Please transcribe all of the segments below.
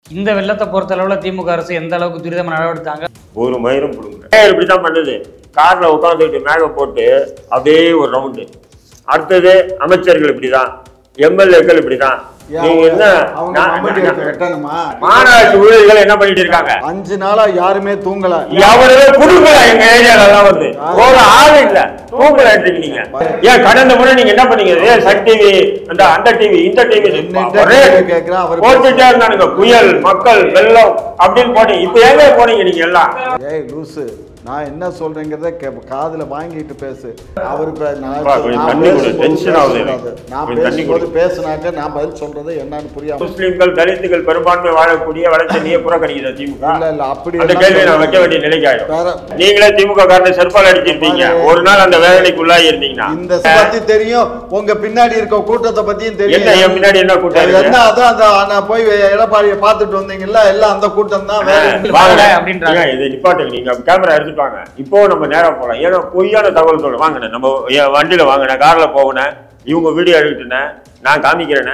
இந்த வெள்ளத்தை பொறுத்தளவில் திமுக அரசு எந்த அளவுக்கு துரிதமாக நடவடித்தாங்க ஒரு மயிரும் பிடுங்க இப்படி தான் பண்ணுது கார்ல உட்காந்துக்கிட்டு மேகம் போட்டு அப்படியே ஒரு ரவுண்டு அடுத்தது அமைச்சர்கள் இப்படிதான் எம்எல்ஏக்கள் இப்படிதான் ஏன் நீங்க அவங்க- என்ன அவங்க நான்- மம்பட்டி நான்- எடுத்து வெட்டணுமா மாநகராட்சி ஊழியர்கள் என்ன பண்ணிட்டு இருக்காங்க அஞ்சு நாளா யாருமே தூங்கல எவருமே குடுக்கல எங்க ஏரியால எல்லாம் வந்து ஒரு ஆள் இல்ல தூங்கல நீங்க ஏன் கடந்த முறை நீங்க என்ன பண்ணீங்க ஏன் சன் டிவி அந்த அந்த டிவி இந்த டிவி என்னட்ட ஒரே கேள்வி கேக்குறேன், அவர் போட்டுட்டே இருந்தானுங்க புயல் மக்கள் வெள்ளம் அப்படின்னு போனீங்க இப்ப எங்க போனீங்க நீங்க எல்லாம் ஏய் லூசு நான் என்ன சொல்றேங்கிறத கே காதுல வாங்கிட்டு பேசு அவர் இப்ப நான் அப்பா, கொஞ்சம் நான் தண்ணி கொடு, பேசும்போது tension ஆகுது பேசக்கூடாது. எனக்கு. நான் கொஞ்சம் தண்ணி பேசும்போது பேசுனாக்க நான் பதில் சொல்றது என்னன்னு புரியாம முஸ்லிம்கள் தலித்துகள் பெரும்பான்மை வாழக்கூடிய வளர்ச்சியை புறக்கணிக்கிற திமுக இல்ல இல்ல அப்படி அந்த எல்லாம் கேள்வியை நான் சொல்ல வைக்க வேண்டிய நிலைக்கு ஆயிடும் வேற நீங்களே திமுக காரனை செருப்பால் அடிச்சிருப்பீங்க ஒரு நாள் அந்த வேதனைக்கு உள்ளாகி இருந்தீங்கன்னா இந்த பத்தி தெரியும் உங்க பின்னாடி இருக்க கூட்டத்தை பத்தியும் என்ன தெரியும் என் முன்னாடி என்ன கூட்டம் என்ன இருக்கு? அதான் அந்த நான் போய் எடப்பாடியை பார்த்துட்டு வந்தீங்கல்ல எல்லாம் அந்த கூட்டம் தான் வேற ஒண்ணும் இல்ல. வாங்க அப்படின்றாங்க. ஏங்க, இதை நிப்பாட்டுங்க நீங்க கேமரா எடுத்துட்டு வாங்க இப்போ நம்ம நேரா போலாம் ஏன்னா பொய்யான தகவல் சொல்ல வாங்கினேன் நம்ம என் வண்டியில வாங்கினேன் கார்ல போகினேன் இவங்க வீடியோ எடுத்துட்டேன் நான் காமிக்கிறேனே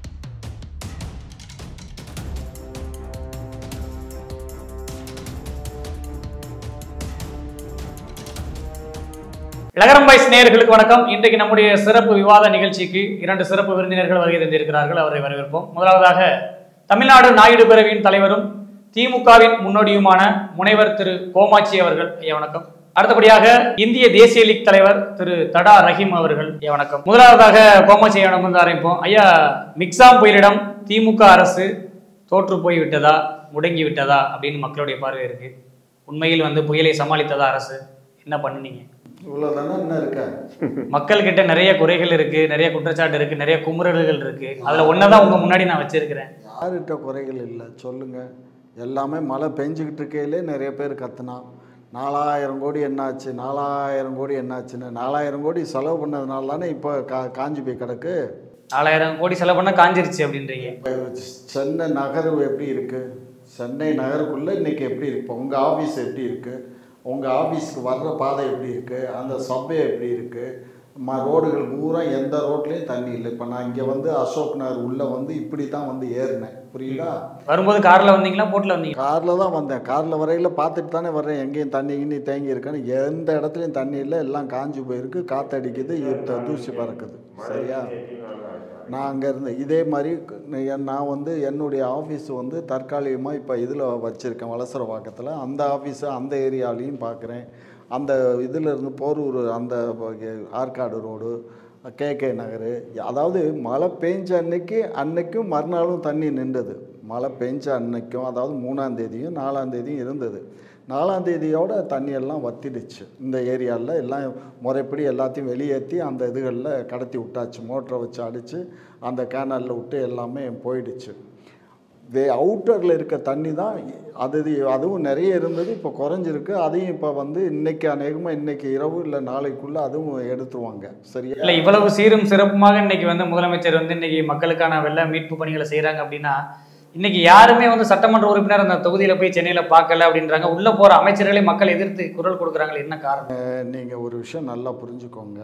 லகரம்பாய்ஸ் நேயர்களுக்கு வணக்கம் இன்றைக்கு நம்முடைய சிறப்பு விவாத நிகழ்ச்சிக்கு இரண்டு சிறப்பு விருந்தினர்கள் வருகை தந்திருக்கிறார்கள் அவரை வரவேற்போம் முதலாவதாக தமிழ்நாடு நாயுடு பேரவையின் தலைவரும் திமுகவின் முன்னோடியுமான முனைவர் திரு கோமாட்சி அவர்கள் ஐயா வணக்கம் அடுத்தபடியாக இந்திய தேசிய லீக் தலைவர் திரு தடா ரஹீம் அவர்கள் ஐயா வணக்கம் முதலாவதாக கோமாட்சி ஐயாவிடம் வந்து ஆரம்பிப்போம் ஐயா மிக்சாம் புயலிடம் திமுக அரசு தோற்று போய் விட்டதா முடங்கி விட்டதா அப்படின்னு மக்களுடைய பார்வை இருக்கு உண்மையில் வந்து புயலை சமாளித்ததா அரசு என்ன பண்ணுனீங்க இவ்வளவுதானே என்ன இருக்க மக்கள் கிட்ட நிறைய குறைகள் இருக்கு நிறைய குற்றச்சாட்டு இருக்கு நிறைய குமுறல்கள் இருக்கு அதுல ஒன்னதான் உங்க முன்னாடி நான் வச்சிருக்கிறேன் யார்கிட்ட குறைகள் இல்லை சொல்லுங்க எல்லாமே மழை பெஞ்சுக்கிட்டு இருக்கையிலே நிறைய பேர் கத்துனான் நாலாயிரம் கோடி என்னாச்சு நாலாயிரம் கோடி என்னாச்சுன்னு நாலாயிரம் கோடி செலவு பண்ணதுனால தானே இப்போ கா காஞ்சி போய் கிடக்கு நாலாயிரம் கோடி செலவு பண்ணா காஞ்சிருச்சு அப்படின்றீங்க சென்னை நகர் எப்படி இருக்கு சென்னை நகருக்குள்ள இன்னைக்கு எப்படி இருக்கு இப்போ உங்கள் ஆஃபீஸ் எப்படி இருக்கு உங்கள் ஆஃபீஸ்க்கு வர்ற பாதை எப்படி இருக்கு அந்த சப்வே எப்படி இருக்கு ம ரோடுகள் பூரா எந்த ரோட்லேயும் தண்ணி இல்லை இப்போ நான் இங்கே வந்து அசோக் நகர் உள்ளே வந்து இப்படி தான் வந்து ஏறினேன் புரியுதா வரும்போது கார்ல வந்தீங்களா போட்ல வந்தீங்க காரில் தான் வந்தேன் காரில் வரையில் பார்த்துட்டு தானே வர்றேன் எங்கேயும் தண்ணி கிண்ணி தேங்கி இருக்கான்னு எந்த இடத்துலையும் தண்ணி இல்லை எல்லாம் காஞ்சு போயிருக்கு காற்றடிக்குது ஈர்த்த தூசி பறக்குது சரியா நான் அங்கே இருந்தேன் இதே மாதிரி என் நான் வந்து என்னுடைய ஆஃபீஸ் வந்து தற்காலிகமாக இப்போ இதில் வச்சுருக்கேன் வலசர வாக்கத்தில் அந்த ஆஃபீஸை அந்த ஏரியாலையும் பார்க்குறேன் அந்த இதில் இருந்து போரூர் அந்த ஆற்காடு ரோடு கேகே நகர் அதாவது மழை பெஞ்ச அன்னைக்கு அன்னைக்கும் மறுநாளும் தண்ணி நின்றது மழை பெஞ்ச அன்னைக்கும் அதாவது மூணாம் தேதியும் நாலாம் தேதியும் இருந்தது நாலாம் தேதியோட தண்ணி எல்லாம் வத்திடுச்சு இந்த ஏரியாவில் எல்லாம் முறைப்படி எல்லாத்தையும் வெளியேற்றி அந்த இதுகளில் கடத்தி விட்டாச்சு மோட்டரை வச்சு அடித்து அந்த கேனலில் விட்டு எல்லாமே போயிடுச்சு வே அவுட்டரில் இருக்க தண்ணி தான் அது அதுவும் நிறைய இருந்தது இப்போ குறைஞ்சிருக்கு அதையும் இப்போ வந்து இன்னைக்கு அநேகமாக இன்னைக்கு இரவு இல்லை நாளைக்குள்ளே அதுவும் எடுத்துருவாங்க சரியா இல்ல இவ்வளவு சீரும் சிறப்புமாக இன்னைக்கு வந்து முதலமைச்சர் வந்து இன்னைக்கு மக்களுக்கான வெள்ள மீட்பு பணிகளை செய்றாங்க அப்படின்னா இன்னைக்கு யாருமே வந்து சட்டமன்ற உறுப்பினர் அந்த தொகுதியில போய் சென்னையில பார்க்கல அப்படின்றாங்க உள்ள போற அமைச்சர்களை மக்கள் எதிர்த்து குரல் கொடுக்குறாங்களே என்ன காரணம் நீங்கள் ஒரு விஷயம் நல்லா புரிஞ்சுக்கோங்க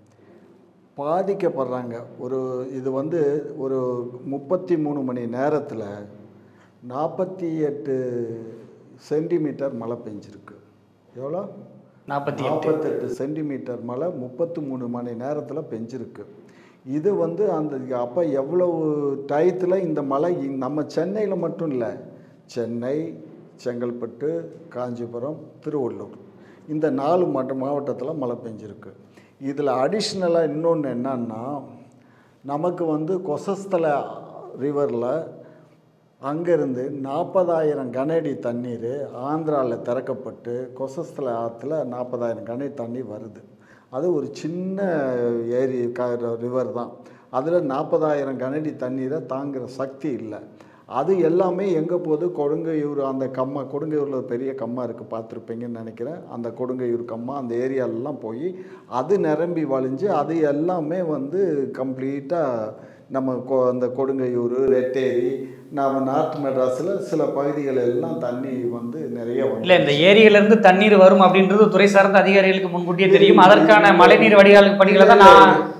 பாதிக்கப்படுறாங்க ஒரு இது வந்து ஒரு முப்பத்தி மூணு மணி நேரத்தில் நாற்பத்தி எட்டு சென்டிமீட்டர் மழை பெஞ்சிருக்கு எவ்வளோ நாற்பத்தி எட்டு நாற்பத்தெட்டு சென்டிமீட்டர் மழை முப்பத்தி மூணு மணி நேரத்தில் பெஞ்சிருக்கு இது வந்து அந்த அப்போ எவ்வளவு டயத்தில் இந்த மழை இ- நம்ம சென்னையில் மட்டும் இல்லை சென்னை செங்கல்பட்டு காஞ்சிபுரம் திருவள்ளூர் இந்த நாலு மட்ட மாவட்டத்தில் மழை பெஞ்சிருக்கு இதில் அடிஷ்னலாக இன்னொன்று என்னன்னா நமக்கு வந்து கொசஸ்தல ரிவரில் அங்கேருந்து நாற்பதாயிரம் கனஅடி தண்ணீர் ஆந்திராவில் திறக்கப்பட்டு கொசஸ்தல ஆற்றுல நாற்பதாயிரம் கனஅடி தண்ணீர் வருது அது ஒரு சின்ன ஏரி க ரிவர் தான் அதில் நாற்பதாயிரம் கனஅடி தண்ணீரை தாங்குகிற சக்தி இல்லை அது எல்லாமே எங்கே போகுது கொடுங்கையூர் அந்த கம்மா கொடுங்கையூரில் பெரிய கம்மா இருக்குது பார்த்துருப்பீங்கன்னு நினைக்கிறேன் அந்த கொடுங்கையூர் கம்மா அந்த ஏரியாலெலாம் போய் அது நிரம்பி வழிஞ்சு அது எல்லாமே வந்து கம்ப்ளீட்டாக நம்ம கொ அந்த கொடுங்கையூர் ரெட்டேரி நம்ம நார்த் மெட்ராஸில் சில பகுதிகள் எல்லாம் தண்ணி வந்து நிறைய வந்து இல்ல இந்த ஏரியில இருந்து தண்ணீர் வரும் அப்படின்றது துறை சார்ந்த அதிகாரிகளுக்கு முன்கூட்டியே தெரியும் அதற்கான மழைநீர் வடிகால் பணிகளை தான் நான்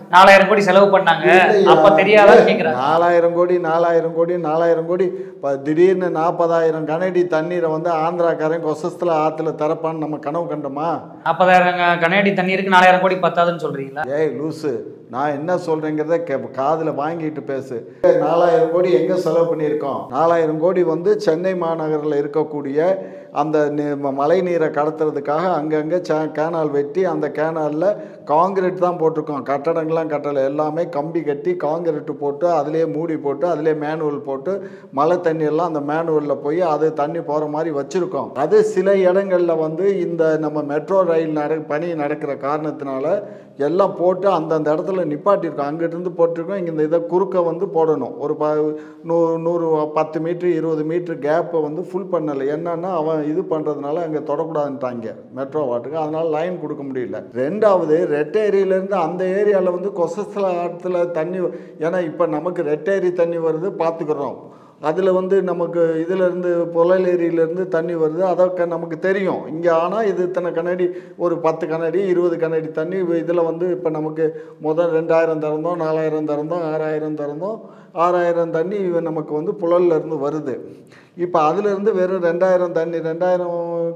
நாலாயிரம் கோடி செலவு பண்ணாங்க இல்லையா? அப்ப தெரியாதான்னு கேக்குறாங்க நாலாயிரம் கோடி நாலாயிரம் கோடி நாலாயிரம் கோடி இப்போ திடீர்னு நாற்பதாயிரம் கனடி தண்ணீரை வந்து ஆந்திராக்காரன் கொசஸ்தில் ஆற்றுல திறப்பான்னு நம்ம கனவு கண்டோமா நாற்பதாயிரம் கனேடி தண்ணீருக்கு நாலாயிரம் கோடி பத்தாதுன்னு சொல்றீங்களா ஏய் லூசு நான் என்ன சொல்றேங்கிறத கே காதில் வாங்கிட்டு பேசு நாலாயிரம் கோடி எங்கே செலவு பண்ணியிருக்கோம் நாலாயிரம் கோடி வந்து சென்னை மாநகரில் இருக்கக்கூடிய அந்த நி- ம- மழை நீரை கடத்துறதுக்காக அங்கங்கே சே கேனால் வெட்டி அந்த கேனாலில் காங்கிரீட் தான் போட்டிருக்கோம் கட்டடங்கள்லாம் கட்டலை எல்லாமே கம்பி கட்டி காங்கிரீட் போட்டு அதுலேயே மூடி போட்டு அதுலேயே மேனுவல் போட்டு மழை தண்ணி எல்லாம் அந்த மேனுவலில் போய் அது தண்ணி போகிற மாதிரி வச்சுருக்கோம் அது சில இடங்களில் வந்து இந்த நம்ம மெட்ரோ ரயில் நட பணி நடக்கிற காரணத்தினால எல்லாம் போட்டு அந்தந்த இடத்துல நிப்பாட்டியிருக்கோம் அங்கிட்டிருந்து போட்டிருக்கோம் இங்கே இந்த இதை குறுக்க வந்து போடணும் ஒரு ப நூறு நூறு பத்து மீட்ரு இருபது மீட்ரு கேப்பை வந்து ஃபுல் பண்ணலை என்னன்னா அவன் இது பண்ணுறதுனால அங்கே தொடக்கூடாதுன்ட்டாங்க மெட்ரோ வாட்டுக்கு அதனால லைன் கொடுக்க முடியல ரெண்டாவது ரெட் ஏரியிலேருந்து அந்த ஏரியாவில் வந்து கொசஸ்ல ஆற்றுல தண்ணி ஏன்னா இப்போ நமக்கு ரெட் ஏரி தண்ணி வருது பார்த்துக்கிறோம் அதில் வந்து நமக்கு இதிலேருந்து புழல் ஏரியிலேருந்து தண்ணி வருது அதற்கு நமக்கு தெரியும் இங்கே ஆனால் இது இத்தனை கண்ணாடி ஒரு பத்து கண்ணாடி இருபது கண்ணாடி தண்ணி இதில் வந்து இப்போ நமக்கு முதல் ரெண்டாயிரம் திறந்தோம் நாலாயிரம் திறந்தோம் ஆறாயிரம் திறந்தோம் ஆறாயிரம் தண்ணி நமக்கு வந்து புழல்ல இருந்து வருது இப்போ அதுலேருந்து வெறும் ரெண்டாயிரம் தண்ணி ரெண்டாயிரம்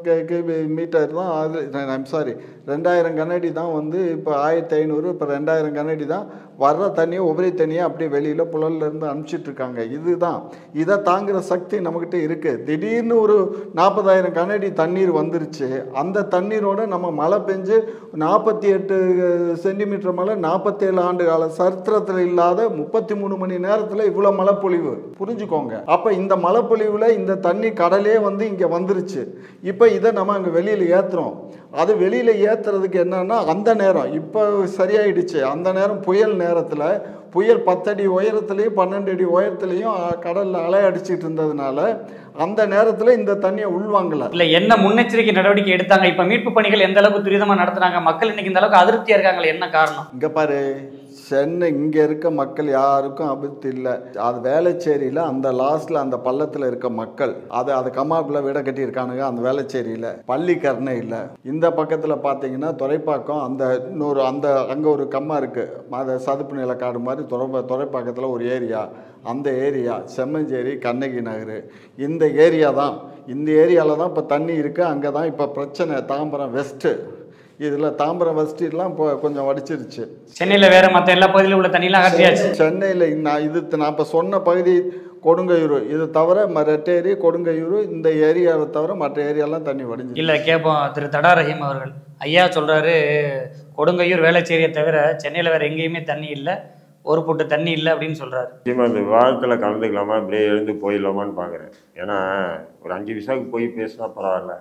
மீட்டர் தான் அது ஐம் சாரி ரெண்டாயிரம் கண்ணாடி தான் வந்து இப்போ ஆயிரத்தி ஐநூறு இப்போ ரெண்டாயிரம் கண்ணாடி தான் வர்ற தண்ணியை உபரி தண்ணியை அப்படியே வெளியில் புழல்ல இருந்து அனுப்பிச்சிட்டு இருக்காங்க இதுதான் இதை தாங்குற சக்தி நம்மக்கிட்ட இருக்குது திடீர்னு ஒரு நாற்பதாயிரம் கண்ணாடி தண்ணீர் வந்துருச்சு அந்த தண்ணீரோட நம்ம மழை பெஞ்சு நாற்பத்தி எட்டு சென்டிமீட்டர் மழை நாற்பத்தேழு ஆண்டு கால சரித்திரத்தில் இல்லாத முப்பத்தி மூணு மணி நேரத்தில் இவ்வளோ மழைப்பொழிவு புரிஞ்சுக்கோங்க அப்போ இந்த மழைப்பொழிவில் இந்த தண்ணி கடலே வந்து இங்கே வந்துருச்சு இப்போ இதை நம்ம அங்கே வெளியில் ஏற்றுறோம் அது வெளியில் ஏற்றுறதுக்கு என்னன்னா அந்த நேரம் இப்போ சரியாயிடுச்சு அந்த நேரம் புயல் நேரத்தில் புயல் பத்தடி உயரத்துலேயும் பன்னெண்டு அடி உயரத்துலேயும் கடலில் அலை அடிச்சிட்டு இருந்ததுனால அந்த நேரத்தில் இந்த தண்ணியை உள்வாங்கலை இல்ல என்ன முன்னெச்சரிக்கை நடவடிக்கை எடுத்தாங்க இப்ப மீட்பு பணிகள் எந்த அளவுக்கு துரிதமா நடத்துறாங்க மக்கள் இன்னைக்கு இந்த அளவுக்கு அதிருப்தியா இருக்காங்களே என்ன காரணம் இங்கே பாரு சென்னை இங்கே இருக்க மக்கள் யாருக்கும் அபித்து இல்லை அது வேளச்சேரியில் அந்த லாஸ்ட்டில் அந்த பள்ளத்தில் இருக்க மக்கள் அது அது கம்மாப்பில் வீட கட்டியிருக்கானுங்க அந்த வேளச்சேரியில் பள்ளிக்கரணை இந்த பக்கத்தில் பார்த்தீங்கன்னா துறைப்பாக்கம் அந்த இன்னொரு அந்த அங்கே ஒரு கம்மா இருக்குது அது சதுப்பு நிலக்காடு மாதிரி துறை துறைப்பாக்கத்தில் ஒரு ஏரியா அந்த ஏரியா செம்மஞ்சேரி கண்ணகி நகர் இந்த ஏரியா தான் இந்த ஏரியாவில் தான் இப்போ தண்ணி இருக்குது அங்கே தான் இப்போ பிரச்சனை தாம்பரம் வெஸ்ட்டு இதில் தாம்பரம் வெஸ்ட்லாம் இப்போ கொஞ்சம் வடிச்சிருச்சு சென்னையில வேற மத்த எல்லா பகுதியிலும் உள்ள தண்ணியெல்லாம் அகற்றியாச்சு சென்னையில் நான் இது நான் இப்போ சொன்ன பகுதி கொடுங்கையூர் இது தவிர ம- ரெட்டேரி கொடுங்கையூர் இந்த ஏரியாவை தவிர மற்ற ஏரியாலாம் தண்ணி வடிஞ்சு இல்ல கேட்போம் திரு தடா ரஹீம் அவர்கள் ஐயா சொல்றாரு கொடுங்கையூர் வேளச்சேரியை தவிர சென்னையில வேற எங்கேயுமே தண்ணி இல்ல ஒரு பொட்டு தண்ணி இல்லை அப்படின்னு சொல்றாரு நிச்சயமா இந்த விவாதத்தில் கலந்துக்கலாமா இப்படியே எழுந்து போயிடலாமான்னு பார்க்குறேன் ஏன்னா ஒரு அஞ்சு விசாவுக்கு போய் பேசினா பரவாயில்ல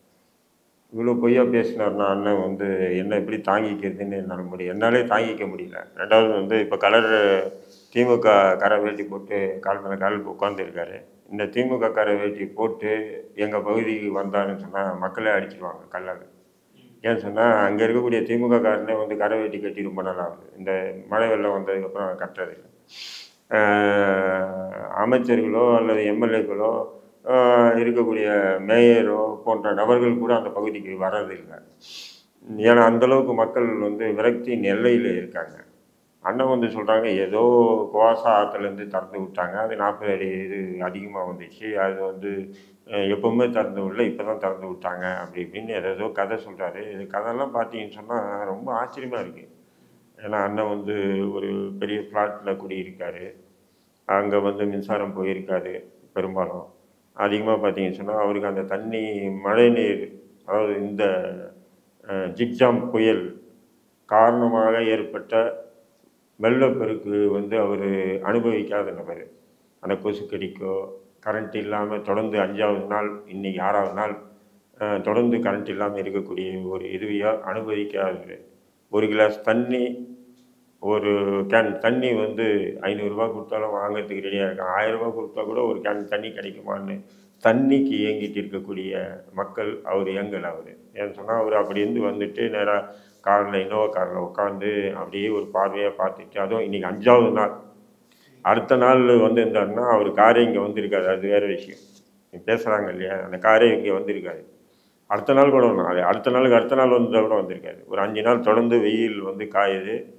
இவ்வளோ பொய்யா பேசினார்னா அண்ணன் வந்து என்ன எப்படி தாங்கிக்கிறதுன்னு என்னால் முடியும் என்னாலே தாங்கிக்க முடியல ரெண்டாவது வந்து இப்போ கலர் திமுக கரை வேட்டி போட்டு கால் மேலே கால் உட்காந்துருக்காரு இந்த திமுக கரை வேட்டி போட்டு எங்கள் பகுதிக்கு வந்தாருன்னு சொன்னால் மக்களே அடிச்சிருவாங்க கல்லால் ஏன்னு சொன்னால் அங்கே இருக்கக்கூடிய திமுக காரனே வந்து கரை வேட்டி கட்டி ரொம்ப நாள் ஆகுது இந்த மழை வெள்ளம் வந்ததுக்கப்புறம் கட்டுறது இல்லை ஆஹ் அமைச்சர்களோ அல்லது எம்எல்ஏக்களோ இருக்கக்கூடிய மேயரோ போன்ற நபர்கள் கூட அந்த பகுதிக்கு வர்றதில்லை ஏன்னா அந்தளவுக்கு மக்கள் வந்து விரக்தியின் எல்லையில் இருக்காங்க அண்ணன் வந்து சொல்கிறாங்க ஏதோ குவாசா ஆற்றுலேருந்து திறந்து விட்டாங்க அது நாற்பது அடி இது அதிகமாக வந்துச்சு அது வந்து அஹ், எப்பவுமே திறந்து விடல இப்போ தான் திறந்து விட்டாங்க அப்படி இப்படின்னு ஏதோ கதை சொல்கிறாரு இது கதையெல்லாம் பார்த்தீங்கன்னு சொன்னால் ரொம்ப ஆச்சரியமாக இருக்குது ஏன்னா அண்ணன் வந்து ஒரு பெரிய ஃப்ளாட்டில் குடியிருக்காரு அங்கே வந்து மின்சாரம் போயிருக்காரு பெரும்பாலும் அதிகமாக பார்த்தீங்கன்னு சொன்னால் அவருக்கு அந்த தண்ணி மழை நீர் அதாவது இந்த அஹ், ஜிக்ஜாம் புயல் காரணமாக ஏற்பட்ட வெள்ளப்பெருக்கு வந்து அவர் அனுபவிக்காத நபர் அந்த கொசுக்கடிக்கோ கரண்ட் இல்லாமல் தொடர்ந்து அஞ்சாவது நாள் இன்னைக்கு ஆறாவது நாள் அஹ், தொடர்ந்து கரண்ட் இல்லாமல் இருக்கக்கூடிய ஒரு இதுவையாக அனுபவிக்காதவர் ஒரு கிளாஸ் தண்ணி ஒரு கேன் தண்ணி வந்து ஐநூறுரூவா கொடுத்தாலும் வாங்குறதுக்கு ரெடியாக இருக்கான் ஆயிரம் ரூபாய் கொடுத்தா கூட ஒரு கேன் தண்ணி கிடைக்குமான்னு தண்ணிக்கு ஏங்கிட்டு இருக்கக்கூடிய மக்கள் அவர் எங்கல் அவர் ஏன்னு சொன்னால் அவர் அப்படி இருந்து வந்துட்டு நேராக காரில் இனோவா காரில் உட்காந்து அப்படியே ஒரு பார்வையாக பார்த்துட்டு அதுவும் இன்றைக்கி அஞ்சாவது நாள் அடுத்த நாள் வந்து இருந்தாருன்னா அவர் காரே இங்கே வந்திருக்காரு அது வேறு விஷயம் பேசுகிறாங்க இல்லையா அந்த காரே இங்கே வந்திருக்காரு அடுத்த நாள் கூட நாள் அடுத்த நாளுக்கு அடுத்த நாள் வந்தால் கூட வந்திருக்காரு ஒரு அஞ்சு நாள் தொடர்ந்து வெயில் வந்து காயுது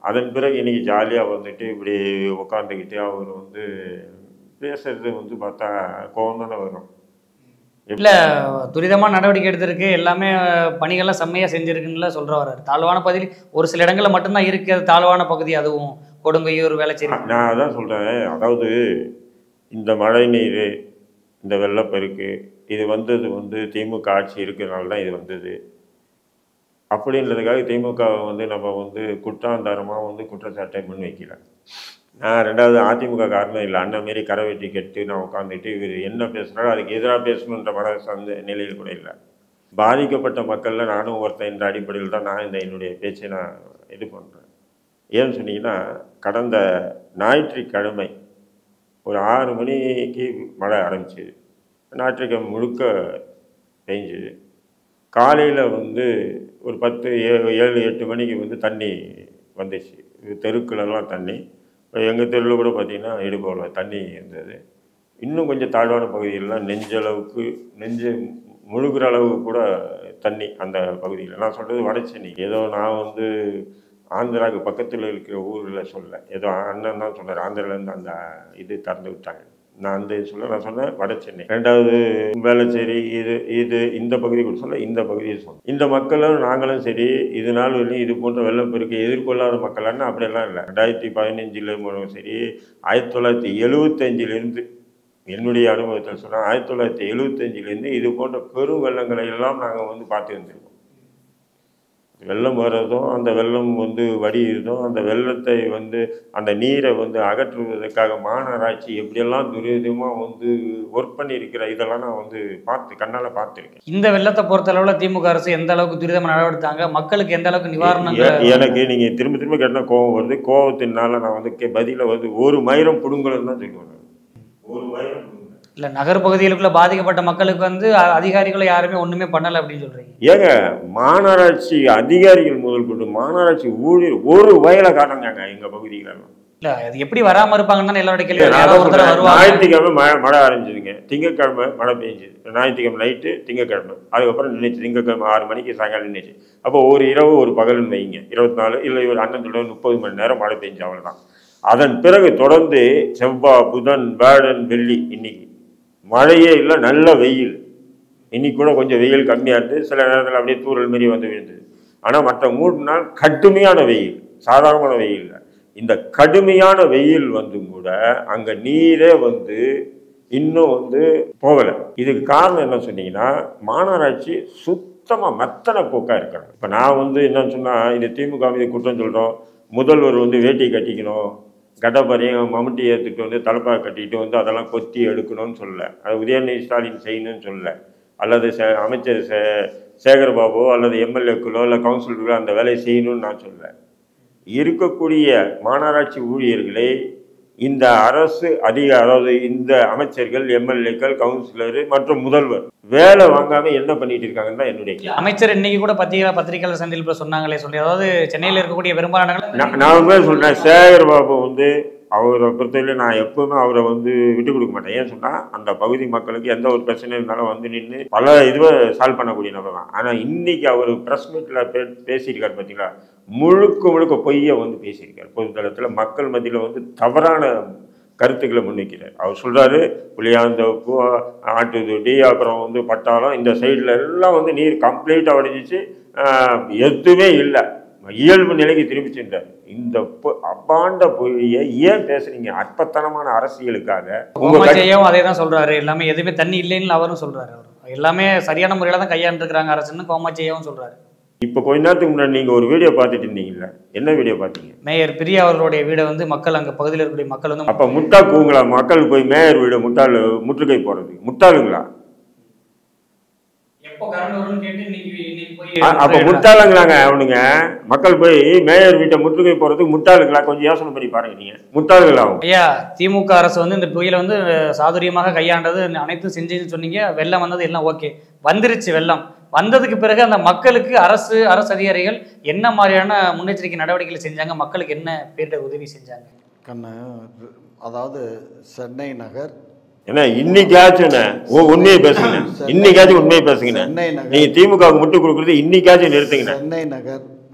அதன் பிறகு இன்னைக்கு ஜாலியாக வந்துட்டு இப்படி உட்காந்துக்கிட்டு அவர் வந்து பேசுறது வந்து பார்த்தா கோவம் தானே வரும் இல்ல துரிதமா நடவடிக்கை எடுத்திருக்கு எல்லாமே பணிகள்லாம் செம்மையா செஞ்சிருக்குன்னு சொல்ற வர்றாரு தாழ்வான பகுதி ஒரு சில இடங்கள்ல மட்டும்தான் இருக்கு அது தாழ்வான பகுதி அதுவும் கொடுங்கையூர் வேளச்சேரி நான் அதான் சொல்கிறேன் அதாவது இந்த மழை நீர் இந்த வெள்ளப்பெருக்கு இது வந்தது வந்து திமுக ஆட்சி இருக்கிறனால தான் இது வந்தது அப்படின்றதுக்காக திமுக வந்து நம்ம வந்து குற்றாந்தாரமாக வந்து குற்றச்சாட்டை முன்வைக்கல நான் ரெண்டாவது அதிமுக காரணம் இல்லை அண்ணன் மாரி கரை வெட்டி கெட்டு நான் உட்காந்துட்டு இவர் என்ன பேசுனாலும் அதுக்கு எதிராக பேசணுன்ற மன அந்த நிலையில் கூட இல்லை பாதிக்கப்பட்ட மக்களில் நானும் ஒருத்தன் என்ற அடிப்படையில் தான் நான் இந்த என்னுடைய பேச்சை நான் இது பண்ணுறேன் ஏன்னு சொன்னீங்கன்னா கடந்த ஞாயிற்றுக்கிழமை ஒரு ஆறு மணிக்கு மழை ஆரம்பிச்சுது ஞாயிற்றுக்கிழமை முழுக்க பெஞ்சுது காலையில் வந்து ஒரு பத்து ஏழு ஏழு எட்டு மணிக்கு வந்து தண்ணி வந்துச்சு இது தெருக்குலலாம் தண்ணி இப்போ எங்கள் தெருவில் கூட பார்த்தீங்கன்னா இடுபோல தண்ணி இருந்தது இன்னும் கொஞ்சம் தாழ்வான பகுதிகளெலாம் நெஞ்சளவுக்கு நெஞ்சு முழுகிற அளவு கூட தண்ணி அந்த பகுதியில் நான் சொல்கிறது வடசென்னை ஏதோ நான் வந்து ஆந்திராவுக்கு பக்கத்தில் இருக்கிற ஊரில் சொல்ல ஏதோ அண்ணன் தான் சொன்னார் ஆந்திராலேருந்து அந்த இது திறந்து விட்டாங்க நான் அந்த இது சொல்ல நான் சொன்னேன் வட சென்னை ரெண்டாவது வேளச்சேரி இது இது இந்த பகுதி கூட சொல்ல இந்த பகுதியை சொன்னேன் இந்த மக்களும் நாங்களும் சரி இது நாள் வரையும் இது போன்ற வெள்ளப்பெருக்கை எதிர்கொள்ளாத மக்களான்னு அப்படியெல்லாம் இல்லை ரெண்டாயிரத்தி பதினஞ்சில் சரி ஆயிரத்தி தொள்ளாயிரத்தி எழுபத்தஞ்சிலிருந்து என்னுடைய அனுபவத்தில் சொன்னால் ஆயிரத்தி தொள்ளாயிரத்தி எழுபத்தஞ்சிலேருந்து இது போன்ற பெரும் வெள்ளங்களை எல்லாம் நாங்கள் வந்து பார்த்து வந்திருக்கோம் வெள்ளம் வர்றதும் அந்த வெள்ளம் வந்து வடிகிறதும் அந்த வெள்ளத்தை வந்து அந்த நீரை வந்து அகற்றுவதற்காக மாநகராட்சி எப்படியெல்லாம் துரிதமாக வந்து ஒர்க் பண்ணியிருக்கிற இதெல்லாம் நான் வந்து பார்த்து கண்ணால் பார்த்துருக்கேன் இந்த வெள்ளத்தை பொறுத்த அளவுல திமுக அரசு எந்த அளவுக்கு துரிதமா நடவடித்தாங்க மக்களுக்கு எந்த அளவுக்கு நிவாரணம் எ- எனக்கு நீங்கள் திரும்ப திரும்ப கேட்டால் கோவம் வருது கோவத்தினால நான் வந்து கே பதில வந்து ஒரு மயிரம் பிடுங்கலன்னு தான் சொல்லுவேன் நான். ஒரு மயிரம் பிடுங்கல. இல்ல நகர் பகுதிகளுக்குள்ள பாதிக்கப்பட்ட மக்களுக்கு வந்து அ- அதிகாரிகளும் யாருமே ஒண்ணுமே பண்ணல அப்படின்னு சொல்றீங்க ஏங்க மாநகராட்சி அதிகாரிகள் முதல் கொண்டு மாநகராட்சி ஊழியர் ஒரு வயலை காட்டுறாங்க எங்கள் பகுதிகளெல்லாம் இல்ல அது எப்படி வராம இருப்பாங்கன்னு தானே எல்லாரோட கேள்வி நான் யாராவது அதான் ஒருத்தர் சொல்றேன். வருவாங்க ஞாயிற்றுக்கிழமை மழை மழை ஆரம்பிச்சதுங்க திங்கட்கிழமை மழை பெஞ்சுது ஞாயிற்றுக்கிழமை நைட்டு திங்கட்கிழமை அதுக்கப்புறம் நின்றுச்சு திங்கட்கிழமை ஆறு மணிக்கு சாயங்காலம் நின்றுச்சு அப்போ ஒரு இரவு ஒரு பகல்னு வைங்க இருபத்தி நாலு இல்லை ஒரு அண்ணன் சொல்ல முப்பது மணி நேரம் மழை பெஞ்சு அவ்வளோதான் அதன் பிறகு தொடர்ந்து செவ்வாய் புதன் வேடன் வெள்ளி இன்னைக்கு மழையே இல்லை நல்ல வெயில் இன்னைக்கு கூட கொஞ்சம் வெயில் கம்மியாக இருந்தது சில நேரத்தில் அப்படியே தூறல் மாரி வந்து விழுந்தது ஆனால் மற்ற மூணு நாள் கடுமையான வெயில் சாதாரணமான வெயில் இல்லை இந்த கடுமையான வெயில் வந்தும் கூட அங்கே நீரே வந்து இன்னும் வந்து போகலை இதுக்கு காரணம் என்ன சொன்னீங்கன்னா மாநகராட்சி சுத்தமாக மெத்தனை போக்காக இருக்காங்க இப்போ நான் வந்து என்னன்னு சொன்னால் இது திமுக மீது குற்றம் சொல்கிறோம் முதல்வர் வந்து வேட்டி கட்டிக்கணும் கடப்பாரையும் மம்முட்டி ஏற்றுட்டு வந்து தலைப்பாக கட்டிட்டு வந்து அதெல்லாம் கொத்தி எடுக்கணும்னு சொல்லல அது உதயநிதி ஸ்டாலின் செய்யணும்னு சொல்லல அல்லது சே அமைச்சர் சே சேகர்பாபு அல்லது எம்எல்ஏக்களோ இல்லை கவுன்சிலர்களோ அந்த வேலையை செய்யணும்னு நான் சொல்லல இருக்கக்கூடிய மாநகராட்சி ஊழியர்களை இந்த அரசு அதிக அதாவது இந்த அமைச்சர்கள் எம்எல்ஏக்கள் கவுன்சிலர் மற்றும் முதல்வர் வேலை வாங்காம என்ன பண்ணிட்டு இருக்காங்கன்னு தான் என்னுடைய கேள்வி. அமைச்சர் இன்னைக்கு கூட பத்திரிகை பத்திரிகையாளர் சந்திப்பில் சொன்னாங்களே சொல்லி அதாவது சென்னையில் இருக்கக்கூடிய பெரும்பாலான இடங்கள் நான் நான் உண்மையை சொல்றேன் சேகர் பாபு வந்து அவரை பொறுத்தவரை நான் எப்பவுமே அவரை வந்து விட்டு கொடுக்க மாட்டேன் ஏன் சொன்னால் அந்த பகுதி மக்களுக்கு எந்த ஒரு பிரச்சனை இருந்தாலும் வந்து நின்று பல இதுவை சால்வ் பண்ணக்கூடிய நபர் தான் ஆனால் இன்னைக்கு அவர் ப்ரெஸ் மீட்டில் பே பேசியிருக்காரு பார்த்தீங்களா முழுக்க முழுக்க பொய்யை வந்து பேசியிருக்காரு பொதுத்தளத்தில் மக்கள் மத்தியில் வந்து தவறான கருத்துக்களை முன்வைக்கிறார் அவர் சொல்றாரு புளியாந்தோப்பு ஆட்டுத்தொட்டி அப்புறம் வந்து பட்டாளம் இந்த சைடில் எல்லாம் வந்து நீர் கம்ப்ளீட்டாக வடிஞ்சிச்சு ஆஹ், எதுவுமே இல்லை இயல்பு நிலைக்கு திரும்பி சென்றார் இந்த பொ- அப்பாண்ட பொய்யை ஏன் பேசுறீங்க அற்பத்தனமான அரசியலுக்காக உங்க கட்சி- கோமாஜையும் அதே தான் சொல்றாரு எல்லாமே எதுவுமே தண்ணி இல்லைன்னு அவரும் சொல்றாரு அவர் எல்லாமே சரியான முறையில தான் கையாண்டுருக்காங்க அரசுன்னு கோமாஜையாவும் சொல்றாரு இப்ப கொஞ்ச நேரத்துக்கு முன்னாடி நீங்க ஒரு வீடியோ பார்த்துட்டு இருந்தீங்கல்ல என்ன வீடியோ பார்த்தீங்க மேயர் பிரியா அவர்களுடைய வீடை வந்து மக்கள் அங்க பகுதியில் இருக்கக்கூடிய மக்கள் வந்து அப்ப முட்டா கூங்களா மக்கள் போய் மேயர் வீடு முட்டாள் முற்றுகை போறது முட்டாளுங்களா எப்போ கரண்ட் வரும்னு கேட்டு இன்னைக்கு இன்னைக்கு அ- அப்ப போய் முட்டாளுங்களாங்க அவனுங்க மக்கள் போய் மேயர் வீட்டை முற்றுகை போறதுக்கு முட்டாளுங்களா கொஞ்சம் யோசனை பண்ணி பாருங்க நீங்க முட்டாளுங்களா அவங்க ஐயா திமுக அரசு வந்து இந்த புயலை வந்து சாதுரியமாக கையாண்டது அனைத்தும் செஞ்சுன்னு சொன்னீங்க வெள்ளம் வந்தது எல்லாம் ஓகே வந்துருச்சு வெள்ளம் வந்ததுக்கு பிறகு அந்த மக்களுக்கு அரசு அரசு அதிகாரிகள் என்ன மாதிரியான முன்னெச்சரிக்கை நடவடிக்கைகளை செஞ்சாங்க மக்களுக்கு என்ன பேரிடர் உதவி செஞ்சாங்க கண்ணு அதாவது சென்னை நகர் என்ன இன்னைக்காச்சும் என்ன? ஓ உண்மையை பேசுங்க இன்னைக்காச்சும் உண்மையை பேசுங்க சென்னை நகர் நீங்க திமுகவுக்கு முட்டு கொடுக்குறது இன்னைக்காச்சும் நிறுத்துங்க சென்னை நகர்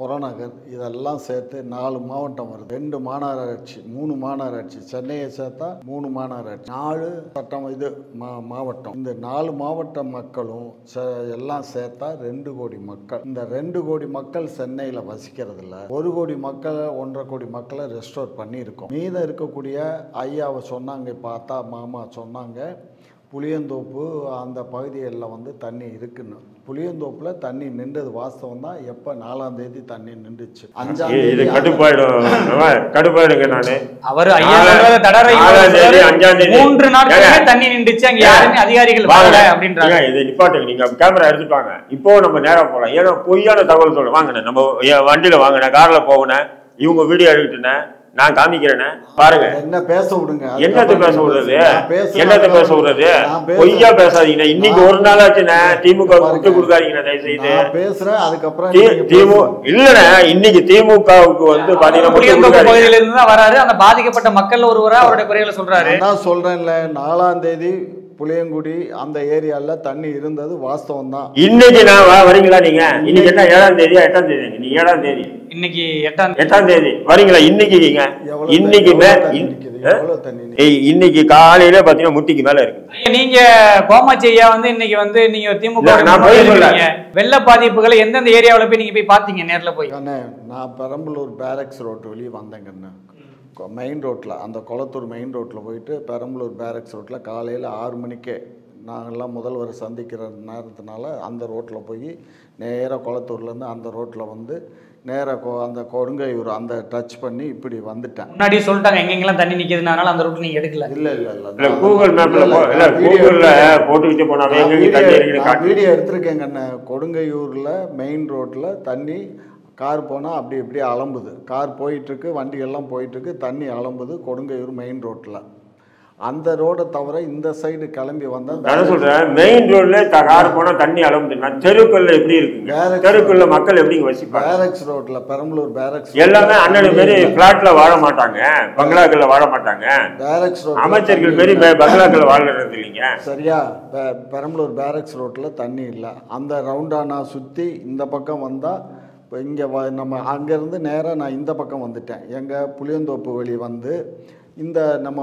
புறநகர் இதெல்லாம் சேர்த்து நாலு மாவட்டம் வருது ரெண்டு மாநகராட்சி மூணு மாநகராட்சி சென்னையை சேர்த்தா மூணு மாநகராட்சி நாலு சட்டம் இது மா மாவட்டம் இந்த நாலு மாவட்ட மக்களும் ச- எல்லாம் சேர்த்தா ரெண்டு கோடி மக்கள் இந்த ரெண்டு கோடி மக்கள் சென்னையில் வசிக்கிறது இல்ல ஒரு கோடி மக்கள் ஒன்றரை கோடி மக்களை ரெஸ்டோர் பண்ணியிருக்கோம் மீதம் இருக்கக்கூடிய ஐயாவை சொன்னாங்க பார்த்தா மாமா சொன்னாங்க புளியந்தோப்பு அந்த பகுதிகளில் வந்து தண்ணி இருக்குன்னு புளியந்தோப்பில் தண்ணி நின்றது வாஸ்தவம் தான் எப்போ நாலாம் தேதி தண்ணி நின்றுச்சு அஞ்சாம் இது- இது தேதி கடுப்பாயிடும் அவன் கடுப்பாயிடுங்க நானு அவர் ஐயா நாலா- சொல்றத தடரை நாலாம் தேதி, அஞ்சாம் தேதி. மூன்று நாட்களுமே ஏங்க. தண்ணி நின்றுச்சு அங்க யாருமே அதிகாரிகள் வாங்க. வரல அப்படின்றாங்க ஏங்க, இது நிப்பாட்டுங்க நீங்க கேமரா எடுத்துட்டு வாங்க இப்போ நம்ம நேரா போலாம் ஏன்னா பொய்யான தகவல் சொல்ல வாங்கண்ணே நம்ம என் வண்டியில வாங்கினேன் கார்ல போகணும் இவங்க வீடியோ எடுத்துட்டேன் நான் காமிக்கிறேனே பாருங்க என்ன பேச விடுங்க என்னத்தை பேச விடுறது நான் பேசுனா என்னத்தை பேச விடுறது நான் பேசுறேன். பொய்யா பேசாதீங்க இன்னைக்கு நான் ஒரு நாள் ஆச்சுண்ணே திமுக பாருங்க. விட்டு கொடுக்காதீங்க தயவு செய்து நான் பேசுறேன் அதுக்கப்புறம் தி- நீங்க திமு பேசுங்க. இல்லண்ணே இன்னைக்கு திமுகவுக்கு வந்து பாத்தீங்கன்னா விட்டு புளியந்தோப்பு கொடுக்காதீங்க. பகுதியில இருந்து தான் வராரு அந்த பாதிக்கப்பட்ட மக்கள் ஒருவரா அவருடைய குறைகளை சொல்றாரு நான் தான் சொல்றேன்ல நாலாம் தேதி புளியங்குடி அந்த ஏரியால தண்ணி இருந்தது வாஸ்தவம் தான் இன்னைக்கு நான் வா- வரீங்களா நீங்க இன்னைக்கு என்ன ஏழாம் தேதியா எட்டாம் தேதி நீ ஏழாம் தேதி இன்னைக்கு எட்டாம் எட்டாம் தேதி வரீங்களா இன்னைக்கு நீங்க எவ்வளவு இன்னைக்கு தண்ணி- மே- எவ்வளவு தண்ணி இன்- நிக்குது? ஆ? எவ்வளவு தண்ணி நிக்குது? ஏய், இன்னைக்கு காலையில பாத்தீங்கன்னா முட்டிக்கு மேல இருக்கு நீங்க கோமாச்சி ஐயா வந்து இன்னைக்கு வந்து நீங்க திமுக நான் நான் போய் இருக்கீங்க. வெள்ள பாதிப்புகளை எந்தெந்த ஏரியாவுல போய் நீங்க போய் பாத்தீங்க நேர்ல போய் அண்ணே நான் பெரம்பலூர் பேரக்ஸ் ரோட்டு வெளியே வந்தேங்கண்ணே மெயின் ரோட்டில் அந்த குளத்தூர் மெயின் ரோட்டில் போயிட்டு பெரம்பலூர் பேரக்ஸ் ரோட்டில் காலையில் ஆறு மணிக்கே நாங்கள்லாம் முதல்வர் சந்திக்கிற நேரத்தினால அந்த ரோட்டில் போய் நேராக குளத்தூர்லேருந்து அந்த ரோட்டில் வந்து நேராக அந்த கொடுங்கையூர் அந்த டச் பண்ணி இப்படி வந்துட்டேன் முன்னாடியே சொல்லிட்டாங்க எங்கெங்கெல்லாம் தண்ணி நிக்குதுனால அந்த ரூட் நீங்க எடுக்கல இல்லை இல்லை இல்லை இல்ல கூகுள் மேப்ல போ- இல்ல கூகுள்ல போட்டுக்கிட்டு போனாவே எங்க தண்ணி இருக்குன்னு காட்டு வீடியோ எடுத்திருக்கேங்க அண்ணே கொடுங்கையூரில் மெயின் ரோட்டில் தண்ணி கார் போனால் அப்படி இப்படி அலம்புது கார் போயிட்டுருக்கு வண்டிகள்லாம் போயிட்டுருக்கு தண்ணி அலம்புது கொடுங்கையூர் மெயின் ரோட்டில் அந்த ரோடை தவிர இந்த சைடு கிளம்பி நான் வந்தால் சொல்றேன் மெயின் ரோட்ல கார் போனா தண்ணி அளவுதுன்னா தெருக்குள்ள எப்படி இருக்குங்க Barracks தெருக்குள்ள மக்கள் எப்படி வசிப்பாங்க பேரக்ஸ் ரோட்டில் பெரம்பலூர் பேரக்ஸ் எல்லாமே அண்ணன் மாரி பிளாட்ல வாழ மாட்டாங்க பங்களாக்கள்ல வாழ மாட்டாங்க பேரக்ஸ் ரோட் அமைச்சர்கள் மாரி ப- பங்களாக்கள்ல வாழறது இல்லைங்க சரியா பெ- பெரம்பலூர் பேரக்ஸ் ரோட்டில் தண்ணி இல்லை அந்த ரவுண்டானா சுற்றி இந்த பக்கம் வந்தால் இப்போ இங்கே வ நம்ம அங்கேருந்து நேராக நான் இந்த பக்கம் வந்துட்டேன் எங்கள் புளியந்தோப்பு வழி வந்து இந்த நம்ம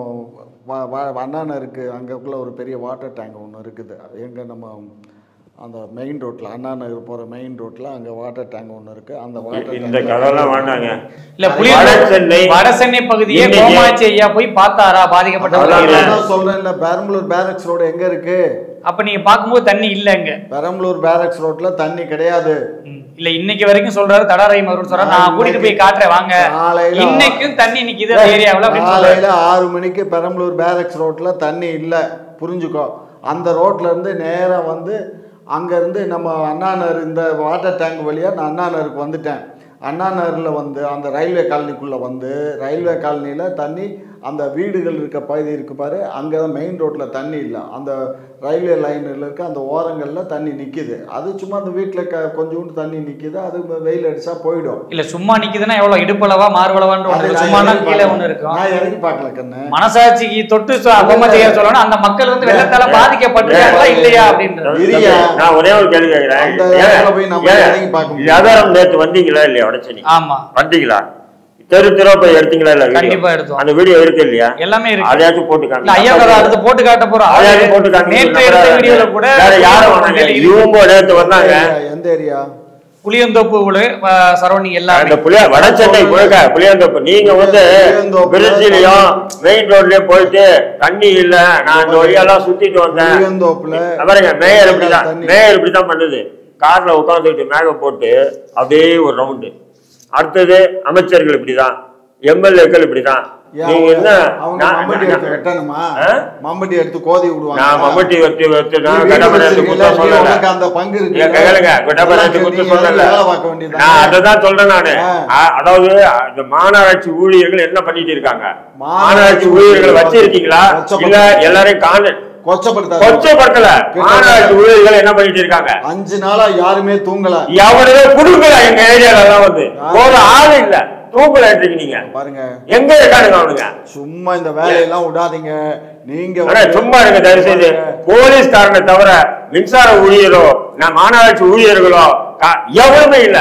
வ வ- அண்ணாநருக்கு அங்கக்குள்ள ஒரு பெரிய வாட்டர் டேங்க் ஒன்று இருக்குது எங்கே நம்ம அந்த மெயின் ரோட்டில் அண்ணா நகர் போகிற மெயின் ரோட்டில் அங்கே வாட்டர் டேங்க் ஒன்று இருக்குது அந்த வாட்டர் இந்த கதையெல்லாம் வேண்டாங்க இல்ல வட புளிய சென்னை வட சென்னை பகுதியே இன்னைக்கு- கோமாச்சி ஐயா போய் பார்த்தாரா பாதிக்கப்பட்டவங்க அதான் நான் சொல்கிறேன்ல பெரம்பலூர் பேரக்ஸ் ரோடு எங்கே இருக்குது அப்ப நீங்க பார்க்கும்போது தண்ணி இல்ல இங்க பெரம்பலூர் பேரக்ஸ் ரோட்டில் தண்ணி கிடையாது ம். இல்ல இன்னைக்கு வரைக்கும் சொல்றாரு தடாரை மருத்துவர் சொல்றாரு நான் நான் கூட்டிட்டு போய் காட்டுறேன் வாங்க காலையில இன்னைக்கும் தண்ணி நிக்குது அந்த ஏரியாவுல அப்படின்னு சொல்றாரு காலையில ஆறு மணிக்கு பெரம்பலூர் பேரக்ஸ் ரோட்ல தண்ணி இல்லை புரிஞ்சுக்கோ அந்த ரோட்ல இருந்து நேரா வந்து அங்கேருந்து நம்ம அண்ணாநகர் இந்த வாட்டர் டேங்க் வழியாக நான் அண்ணாநகருக்கு வந்துட்டேன் அண்ணாநகரில் வந்து அந்த ரயில்வே காலனிக்குள்ளே வந்து ரயில்வே காலனியில் தண்ணி அந்த வீடுகள் இருக்க பகுதி இருக்கு பாரு அங்கே தான் மெயின் ரோட்டில் தண்ணி இல்லை அந்த ரயில்வே லைனில் இருக்க அந்த ஓரங்களில் தண்ணி நிற்கிது அது சும்மா அந்த வீட்டில் க கொஞ்சோண்டு தண்ணி நிற்கிது அது வெயில் அடித்தா போயிடும் இல்ல சும்மா நிக்குதுன்னா எவ்வளவு இடுப்பளவா மார்பளவான்னு ஒண்ணு அது இருக்கு. நான் சும்மானா இறங்கி கீழே பார்க்கல. ஒண்ணு இருக்கும் நான் இறங்கி பார்க்கல கண்ணு மனசாட்சிக்கு தொட்டு கோமாச்சியா சொல்லணும் அந்த மக்கள் வந்து வெள்ளத்தால பாதிக்கப்பட்டிருக்காங்களா இல்லையா அப்படின்றது இரியா. நான் ஒரே ஒரு கேள்வி கேட்கிறேன் அந்த இடத்துல போய் நம்ம ஏன், இறங்கி பார்க்க முடியாது. வியாபாரம் நேத்து வந்தீங்களா இல்லையா உடச்சு ஆமா வந்தீங்களா தெரு தெருவா போய் எடுத்தீங்களா இல்ல video? கண்டிப்பா எடுத்தோம். அந்த வீடியோ இருக்கு இல்லையா எல்லாமே இருக்கு அதையாச்சும் போட்டு இல்ல ஐயா கதை காமிங்க அடுத்து போட்டு காட்ட போறோம் அதையாச்சும் போட்டு காமிங்க நேற்று எடுத்த வீடியோல கூட வேற யாரும் வந்தாங்க இருக்கு. இவங்க நேத்து வந்தாங்க எந்த ஏரியா புளியந்தோப்பு சரௌண்டிங் எல்லாமே அந்த புளிய வட சென்னை முழுக்க புளியாந்தோப்பு நீங்க வந்து புளியாந்தோப்பு. திருச்சிலையும் மெயின் ரோட்லயும் போயிட்டு தண்ணி இல்ல நான் அந்த வழியெல்லாம் சுத்திட்டு வந்தேன் புளியந்தோப்புல பாருங்க மேயர் இப்படிதான் தண்ணி. மேயர் இப்படிதான் பண்ணுது கார்ல உட்காந்துக்கிட்டு மேகம் போட்டு அப்படியே ஒரு ரவுண்டு அடுத்தது அமைச்சர்கள் இப்படிதான் எம்எல்ஏக்கள் இப்படிதான் ஏன் நீங்க என்ன அவங்க நான்- மம்பட்டி எடுத்து நான்- வெட்டணுமா ஆ? மம்பட்டி எடுத்து கோதி விடுவாங்க நான் மம்மட்டி வச்சு வச்சு நீ நான் வீடு கடப்பனை எடுத்து வச்சிருக்கீல்ல, குத்த நீ சொல்லல உனக்கு அந்த பங்கு இருக்கு இல்ல, கேளுங்க கடப்பனை எடுத்து குத்த நீங்க சொல்லல வேலை பார்க்க வேண்டியது நான் அததான் சொல்றேன் நானு ஆ. அ- அதாவது இந்த மாநகராட்சி ஊழியர்கள் என்ன பண்ணிட்டு இருக்காங்க மாநகராட்சி மாநகராட்சி ஊழியர்கள் ஊழியர்கள் வச்சிருக்கீங்களா கொச்சப்படுத்த- இல்ல எல்லாரையும் காண கொச்சப்படுத்தாத கொச்சப்படுத்தல மாநகராட்சி ஊழியர்கள் என்ன பண்ணிட்டு இருக்காங்க அஞ்சு நாளா யாருமே தூங்கல எவனுமே குடுக்கல எங்க ஏரியால எல்லாம் வந்து ஒரு ஆள் இல்ல தூக்கல இருக்கீங்க பாருங்க எங்க இருக்கானுங்க அவனுங்க சும்மா இந்த வேலையெல்லாம் விடாதீங்க நீங்க அண்ணா, வந்து- சும்மா இருங்க தயவு செய்து போலீஸ்காரனை தவிர மின்சார ஊழியரோ நான் மாநகராட்சி ஊழியர்களோ கா- எவனுமே இல்ல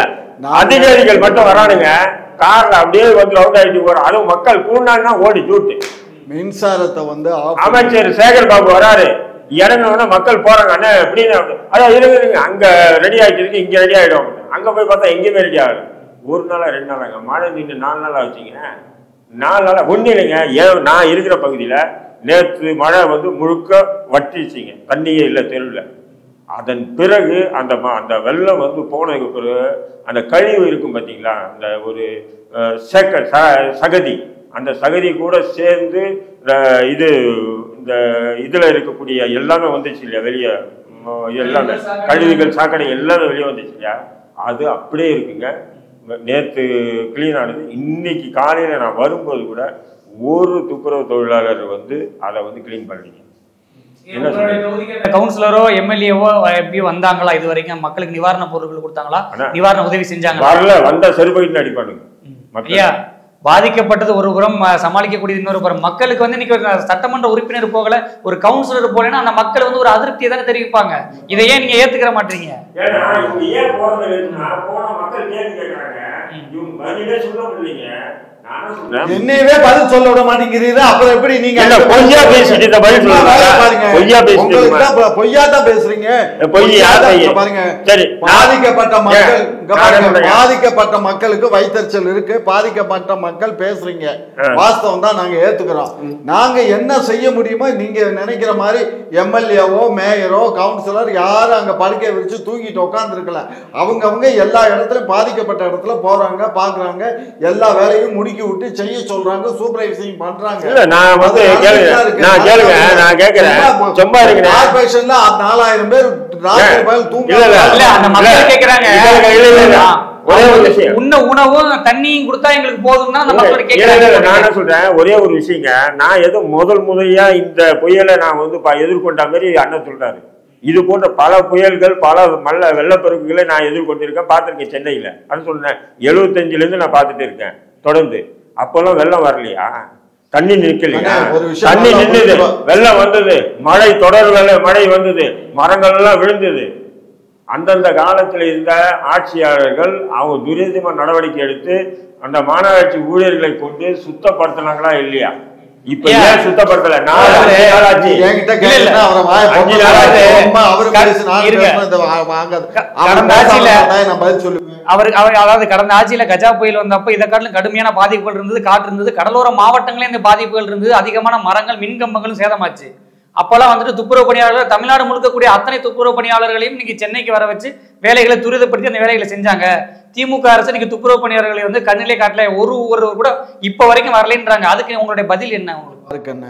நான் அதிகாரிகள் மட்டும் வரானுங்க கார்ல அப்படியே வந்து ரவுண்ட் ஆகிட்டு போறோம் அதுவும் மக்கள் கூண்டாங்கன்னா ஓடி சூட்டு மின்சாரத்தை வந்து ஆஃப் அமைச்சர் சேகர் பாபு வராரு இறங்கினோட மக்கள் போறாங்க அண்ணா எப்படின்னு அதான் இருங்க இருங்க அங்க ரெடி ஆயிட்டு இருக்கு இங்க ரெடி ஆயிடும் அங்க போய் பார்த்தா எங்கேயுமே ரெடி ஆகல ஒரு நாளா ரெண்டு நாளாங்க மழை நின்று நாலு நாளா வச்சுங்க நாலு நாளா ஒண்ணு இல்லைங்க ஏன் நான் இருக்கிற பகுதியில நேற்று மழை வந்து முழுக்க வற்றிச்சிங்க தண்ணியே இல்லை தெருவில் அதன் பிறகு அந்த ம- அந்த வெள்ளம் வந்து போனதுக்கு பிறகு அந்த கழிவு இருக்கும் பார்த்தீங்களா அந்த ஒரு அஹ், சேக்க ச- சகதி அந்த சகதி கூட சேர்ந்து அஹ், இது இந்த இதில் இருக்கக்கூடிய எல்லாமே வந்துச்சு இல்லையா வெளியே ம், எல்லாமே கழிவுகள் சாக்கடை எல்லாமே வெளியே வந்துச்சு இல்லையா அது அப்படியே இருக்குங்க நேற்று க்ளீன் ஆனது இன்னைக்கு காலையில் நான் வரும்போது கூட ஒரு துப்புரவு தொழிலாளர் வந்து அதை வந்து க்ளீன் பண்ணீங்க என்ன உங்களுடைய தொகுதிக்கு அந்த கவுன்சிலரோ எம்எல்ஏவோ எப்படியோ வந்தாங்களா இது வரைக்கும் மக்களுக்கு நிவாரண பொருட்கள் கொடுத்தாங்களா அண்ணா. நிவாரண உதவி செஞ்சாங்களா வரல வந்த செருப்பைட்டு அடிப்பானுங்க மக்கள் ஐயா பாதிக்கப்பட்டது ஒரு புறம் அஹ், சமாளிக்கக்கூடியது இன்னொரு புறம் மக்களுக்கு வந்து இன்னைக்கு ஒரு சட்டமன்ற உறுப்பினர் போகல ஒரு கவுன்சிலர் போலேன்னா அந்த மக்கள் வந்து ஒரு அதிருப்தியை தானே தெரிவிப்பாங்க இதை ஏன் நீங்க ஏத்துக்கிற மாட்டீங்க ஏன்னா இவங்க ஏன் போறது இல்லைன்னா போன மக்கள் கேள்வி கேட்கறாங்க இவங்க பதிலே சொல்ல முடியலைங்க நானும் சொல்றேன் என்னையவே பதில் சொல்ல விட மாட்டேங்கிறீங்க அப்புறம் எப்படி நீங்க இல்ல, பொய்யா பேசிட்டு இந்த பதில் என்ன சொல்லுங்க. வேலை பாருங்க பொய்யா பேசிட்டு உங்களுக்கு தான் பொ- பொய்யா தான் பேசுறீங்க பொய் பொய்யா யார் தான் பொய்? இங்க பாருங்க சரி, நான்- பாதிக்கப்பட்ட மக்கள் ஏன்? இங்க நான் பாருங்க, என்ன சொல்றேன்? பாதிக்கப்பட்ட மக்களுக்கு வைத்தறிச்சல் இருக்கு பாதிக்கப்பட்ட மக்கள் பேசுறீங்க ஆ. வாஸ்தவம் தான் நாங்க ஏத்துக்கிறோம் நாங்க என்ன செய்ய முடியுமோ நீங்க நினைக்கிற மாதிரி எம்எல்ஏவோ மேயரோ கவுன்சிலர் யாரும் அங்க படுக்கை விரிச்சு தூக்கிட்டு உட்காந்துருக்கல அவங்க அவங்க எல்லா இடத்துலயும் பாதிக்கப்பட்ட இடத்துல போறாங்க பாக்குறாங்க எல்லா வேலையும் முடுக்கி விட்டு செய்ய சொல்றாங்க சூப்பர்வைசிங் பண்றாங்க இல்ல நான் வந்து கேளுங்க நான் கேளுங்க நான் கேட்கிறேன் சும்மா இருக்கிறேன் கார்பரேஷன்ல நாலாயிரம் பேர் ராத்திரி பகல் இல்ல, தூங்க இல்ல. இல்ல அந்த மக்கள் கேக்குறாங்க இல்ல, இல்ல, இல்ல, இல்ல, இல்ல. ஒரே ஒரு விஷயம். உண்ண உணவும் தண்ணியும் கொடுத்தா எங்களுக்கு போதும்னா அந்த மக்கள் இல்ல, இல்ல, இல்ல, நான் கேக்குறாங்க என்ன சொல்றேன் ஒரே ஒரு விஷயங்க நான் ஏதோ முதல் முதலியா இந்த புயலை நான் வந்து ப- எதிர்கொண்ட மாதிரி அண்ணன் சொல்றாரு இது போன்ற பல புயல்கள் பல மல்ல வெள்ளப்பெருக்குகளை நான் எதிர்கொண்டிருக்கேன் பார்த்திருக்கேன் சென்னையில அது சொன்னேன் எழுபத்தஞ்சுல இருந்து நான் பார்த்துட்டு இருக்கேன் தொடர்ந்து அப்பெல்லாம் வெள்ளம் வரலையா தண்ணி நிக்கலையா அண்ணா, ஒரு விஷயம் தண்ணி நல்லா நின்னுது புரிஞ்சுக்கோ. வெள்ளம் வந்தது மழை தொடர் வெள்ள மழை வந்தது மரங்கள் எல்லாம் விழுந்தது அந்தந்த காலத்தில் இருந்த ஆட்சியாளர்கள் அவங்க துரிதமா நடவடிக்கை எடுத்து அந்த மாநகராட்சி ஊழியர்களை கொண்டு சுத்தப்படுத்தினாங்களா இல்லையா இப்ப ஏன்? ஏன் சுத்தப்படுத்தல நாலு அதாவது, அஞ்சு நாள் ஆச்சு என்கிட்ட இல்ல, இல்ல. கேட்டா அவரை வாயை அஞ்சு பொத்தல. நாளாவது சும்மா அவரு க- பேசு, நான் இருங்க. பேசுனது இதை வா- வாங்காது. க- அவர் கடந்த பேசாம ஆட்சியில- இருந்தா நான் பதில் சொல்லுவேன் அவர் அவர் அதாவது கடந்த ஆட்சியில கஜா புயல் வந்தப்ப இதை காட்டிலும் கடுமையான பாதிப்புகள் இருந்தது காற்று இருந்தது கடலோர மாவட்டங்களே இந்த பாதிப்புகள் இருந்தது அதிகமான மரங்கள் மின்கம்பங்களும் சேதமாச்சு அப்போல்லாம் வந்துட்டு துப்புரவு பணியாளர்கள் தமிழ்நாடு முழுக்க கூடிய அத்தனை துப்புரவு பணியாளர்களையும் இன்னைக்கு சென்னைக்கு வர வச்சு வேலைகளை துரிதப்படுத்தி அந்த வேலைகளை செஞ்சாங்க திமுக அரசு இன்னைக்கு துப்புரவு பணியாளர்களை வந்து கண்ணிலே காட்டல ஒரு ஒரு கூட இப்ப வரைக்கும் வரலைன்றாங்க அதுக்கு உங்களுடைய பதில் என்ன உங்களுக்கு அவருக்கு என்ன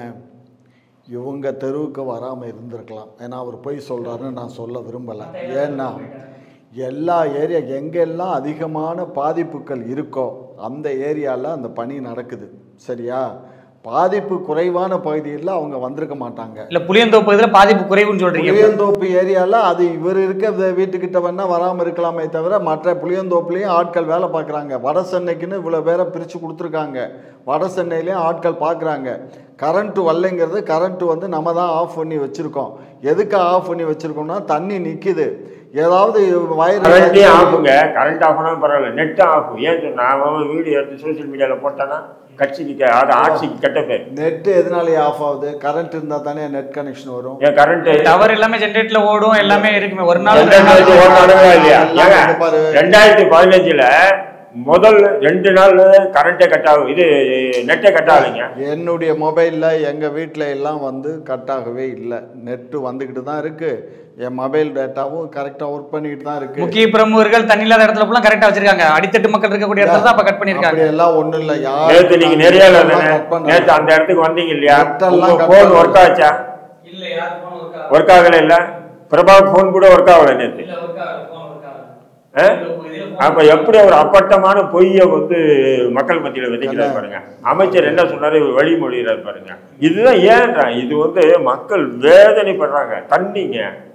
இவங்க தெருவுக்கு வராமல் இருந்திருக்கலாம் ஏன்னா அவர் போய் சொல்கிறாருன்னு நான் சொல்ல விரும்பலை ஏன்னா எல்லா ஏரியா எங்கெல்லாம் அதிகமான பாதிப்புகள் இருக்கோ அந்த ஏரியாவில் அந்த பணி நடக்குது சரியா பாதிப்பு குறைவான பகுதியில் அவங்க வந்திருக்க மாட்டாங்க இல்ல புளியந்தோப்பு இதுல பாதிப்பு குறைவுன்னு சொல்றீங்க புளியந்தோப்பு ஏரியாவில் அது இவர் இருக்க வி- வீட்டுக்கிட்ட வேணால் வராமல் இருக்கலாமே தவிர மற்ற புளியந்தோப்புலேயும் ஆட்கள் வேலை பார்க்குறாங்க வட சென்னைக்குன்னு இவ்வளோ பேரை பிரித்து கொடுத்துருக்காங்க வட சென்னையிலையும் ஆட்கள் பார்க்குறாங்க கரண்ட்டு வரலைங்கிறது கரண்ட்டு வந்து நம்ம தான் ஆஃப் பண்ணி வச்சுருக்கோம் எதுக்கு ஆஃப் பண்ணி வச்சுருக்கோம்னா தண்ணி நிற்கிது ஏதாவது கரண்டே வயர் ஆஃபுங்க கரண்ட் ஆஃப் ஆனாலும் பரவாயில்ல நெட் ஆஃப் ஏன் சொன்னா அவன் வீடியோ எடுத்து சோஷியல் மீடியால போட்டானா கட்சிக்கு கெ- அது ஆட்சிக்கு கெட்ட பேர் நெட்டு எதனாலே ஆஃப் ஆகுது கரண்ட் இருந்தால் தானே நெட் கனெக்ஷன் வரும் ஏன் கரண்ட் டவர் எல்லாமே ஜென்ரேட்டர்ல ஓடும் எல்லாமே இருக்குமே ஒரு நாள் ரெண்டு ரெண்டாயிரத்தி நாள் ஓடுனானுங்களா இல்லையா எல்லாம் ஏங்க, வந்து பாரு. ரெண்டாயிரத்தி பதினஞ்சுல முதல் ரெண்டு நாள் கரண்டே கட் ஆகும் இது நெட்டே கட் ஆகலைங்க என்னுடைய மொபைலில் எங்கள் வீட்டில் எல்லாம் வந்து கட் ஆகவே இல்லை நெட்டு வந்துக்கிட்டு தான் இருக்குது என் மொபைல் டேட்டாவும் கரெக்டாக ஒர்க் பண்ணிக்கிட்டு தான் இருக்குது முக்கிய பிரமுகர்கள் தண்ணி இல்லாத இடத்துல ஃபுல்லா கரெக்டா வச்சிருக்காங்க அடித்தட்டு மக்கள் இருக்கக்கூடிய இடத்துல தான் அப்ப கட் பண்ணிருக்காங்க அப்படி எல்லாம் ஒன்றும் இல்லை யார் நேத்து நீங்க நிறைய cut பண்ணல. நேத்து அந்த இடத்துக்கு வந்தீங்க இல்லையா நெட்டெல்லாம் cut போன் பண்ணல. ஒர்க் ஆச்சா இல்ல யாருக்கு போன் ஒர்க் ஒர்க் ஆகல இல்ல பிரபா போன் கூட ஒர்க் ஆகல நேத்து இல்ல ஒர்க் ஆகல போன் ஒர்க் ஆகல ஆ? அப்ப எப்படி ஒரு அப்பட்டமான பொய்யை வந்து மக்கள் மத்தியில விதைக்கிறார் பாருங்க அமைச்சர் என்ன சொன்னாரு இவர் வழிமொழிகிறார் பாருங்க இதுதான் ஏன்றா இது வந்து மக்கள் வேதனைப்படுறாங்க தண்ணிங்க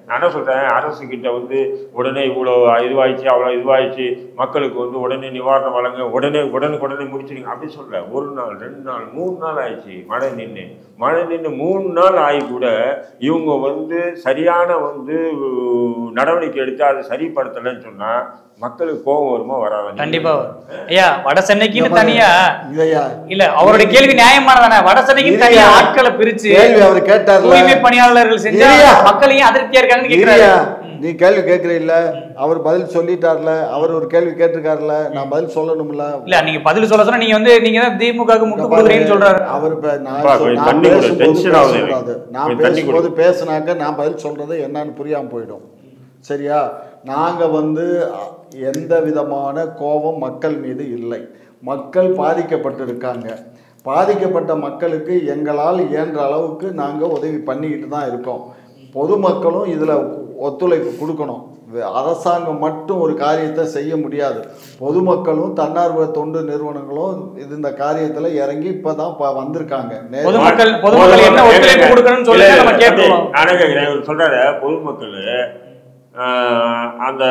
நான் என்ன சொல்றேன் அரசு கிட்ட வந்து உடனே இவ்வளோ இதுவாயிடுச்சு அவ்வளோ இதுவாயிடுச்சு மக்களுக்கு வந்து உடனே நிவாரணம் வழங்க உடனே உடனுக்குடனே முடிச்சிடுங்க அப்படி சொல்ல ஒரு நாள் ரெண்டு நாள் மூணு நாள் ஆயிடுச்சு மழை நின்று மழை நின்று மூணு நாள் ஆகி கூட இவங்க வந்து சரியான வந்து நடவடிக்கை எடுத்து அதை சரிப்படுத்தலைன்னு சொன்னா மக்களுக்கு கோபம் வருமா வராதா கண்டிப்பா வரும். ஐயா வட சென்னைக்குன்னு தனியா இதையா இல்ல அவருடைய கேள்வி நியாயமானதானே வட சென்னைக்குன்னு தனியா இல்லையா. ஆட்களை பிரிச்சு கேள்வி அவர் கேட்டார்ல தூய்மை பணியாளர்கள் செஞ்சா இல்லையா. மக்களையும் அதிருப்தியா இருக்காங்கன்னு கேக்குறாரு இல்லையா நீ கேள்வி கேட்கற இல்ல அவர் பதில் சொல்லிட்டார்ல அவர் ஒரு கேள்வி கேட்டிருக்காருல நான் பதில் சொல்லணும்ல இல்ல நீங்க பதில் சொல்ல சொன்னா நீங்க வந்து நீங்க தான் திமுகவுக்கு முட்டு கொடுக்குறீங்கன்னு சொல்றாரு அவர் இப்ப நான் அப்பா, சொல்- கொஞ்சம் நான் தண்ணி கொடு, பேசும்போது tension ஆகுது எனக்கு. பேசக்கூடாது. நான் கொஞ்சம் தண்ணி பேசும்போது பேசுனாக்க நான் பதில் சொல்றது என்னன்னு புரியாம போயிடும் சரியா நாங்க வந்து அ- எந்த விதமான கோபம் மக்கள் மீது இல்லை மக்கள் பாதிக்கப்பட்டிருக்காங்க பாதிக்கப்பட்ட மக்களுக்கு எங்களால் இயன்ற அளவுக்கு நாங்கள் உதவி பண்ணிக்கிட்டு தான் இருக்கோம் பொதுமக்களும் இதில் ஒத்துழைப்பு கொடுக்கணும் வே- அரசாங்கம் மட்டும் ஒரு காரியத்தை செய்ய முடியாது பொதுமக்களும் தன்னார்வ தொண்டு நிறுவனங்களும் இது இந்த காரியத்தில் இறங்கி இப்போ தான் வந்திருக்காங்க நேத்து- பொதுமக்கள் பொதுமக்கள் என்ன ஒத்துழைப்பு கொடுக்கணும்னு சொல்லி நம்ம கேட்போம் நானே கேட்கிறேன் இவர் சொல்றாரு பொதுமக்கள் ஆஹ், அந்த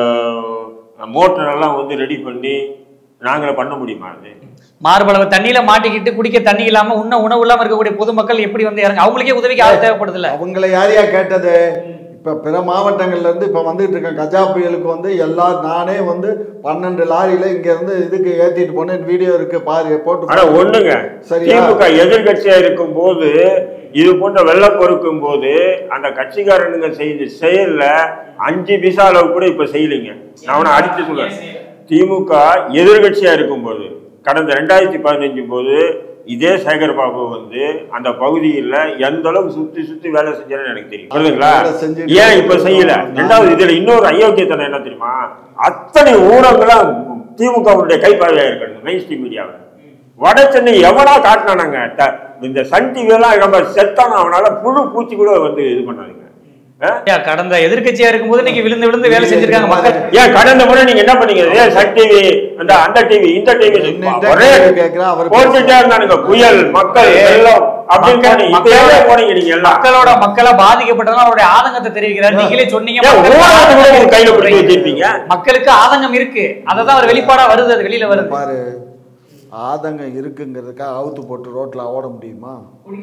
மோட்டர் எல்லாம் வந்து ரெடி பண்ணி நாங்களே பண்ண முடியுமா அது மார்பளவு தண்ணியில மாட்டிக்கிட்டு குடிக்க தண்ணி இல்லாம உண்ண உணவு இல்லாம இருக்கக்கூடிய பொதுமக்கள் எப்படி வந்து இறங்க அவங்களுக்கே உதவிக்கு ஆள் தேவைப்படுது இல்ல அவங்கள யார் யார் கேட்டது இப்போ பிற மாவட்டங்கள்ல இருந்து இப்போ வந்துட்டு இருக்க கஜா புயலுக்கு வந்து எல்லா நானே வந்து பன்னெண்டு லாரியில இங்க இருந்து இதுக்கு ஏத்திட்டு போனேன் வீடியோ இருக்கு பாரு போட்டு ஆனா ஒண்ணுங்க சரியா? திமுக எதிர்கட்சியா இருக்கும் போது இது போன்ற வெள்ளம் பொறுக்கும் போது அந்த கட்சிக்காரனுங்க செய்த செயல்ல அஞ்சு பிசா அளவு கூட இப்ப செய்யலைங்க நான் அவனை அடிச்சு சொல்றேன் திமுக எதிர்கட்சியா இருக்கும்போது கடந்த ரெண்டாயிரத்தி பதினஞ்சு போது இதே சேகர் பாபு வந்து அந்த பகுதியில் எந்த அளவுக்கு சுத்தி சுத்தி வேலை செஞ்சாருன்னு எனக்கு தெரியும் புரியுதுங்களா வேலை செஞ்சுட்டு ஏன் இப்ப செய்யல ரெண்டாவது இதுல இன்னொரு அயோக்கியத்தனம் என்ன தெரியுமா அத்தனை ஊடகங்களும் திமுகவுடைய கைப்பாவையா இருக்கிறது மெயின் ஸ்ட்ரீம் மீடியாவில் வட சென்னை எவனா காட்டினானாங்க த- இந்த சன் டிவி எல்லாம் நம்ம செத்தான அவனால புழு பூச்சி கூட வந்து இது பண்ணாதுங்க ஆ? ஐயா, கடந்த எதிர்க்கட்சியா இருக்கும்போது இன்னைக்கு விழுந்து விழுந்து வேலை செஞ்சிருக்காங்க மக்கள் ஏன் கடந்த முறை நீங்க என்ன பண்ணீங்க ஏன் சன் டிவி அந்த அந்த டிவி இந்த டிவி என்னட்ட ஒரே கேள்வி கேட்கிறேன், அவர் போட்டுட்டே இருந்தானுங்க புயல் மக்கள் வெள்ளம் அப்படின்னு மக்கள்- போனீங்க. இப்ப மக்களோட- எங்க போனீங்க நீங்க எல்லாம் மக்களோட மக்களை பாதிக்கப்பட்டதால அவருடைய ஆதங்கத்தை தெரிவிக்கிறார் நீங்களே சொன்னீங்க ஏன் மக்களுக்கு ஊடகத்தை கூட ஆதங்கம் உங்க கையில இருக்கு. கொடுத்து வச்சிருப்பீங்க மக்களுக்கு ஆதங்கம் இருக்கு அததான் அவர் வெளிப்பாடா வருது அது வெளியில வருது பாரு ஆதங்கம் இருக்குங்கிறதுக்காக அவுத்து போட்டு ரோட்ல ஓட முடியுமா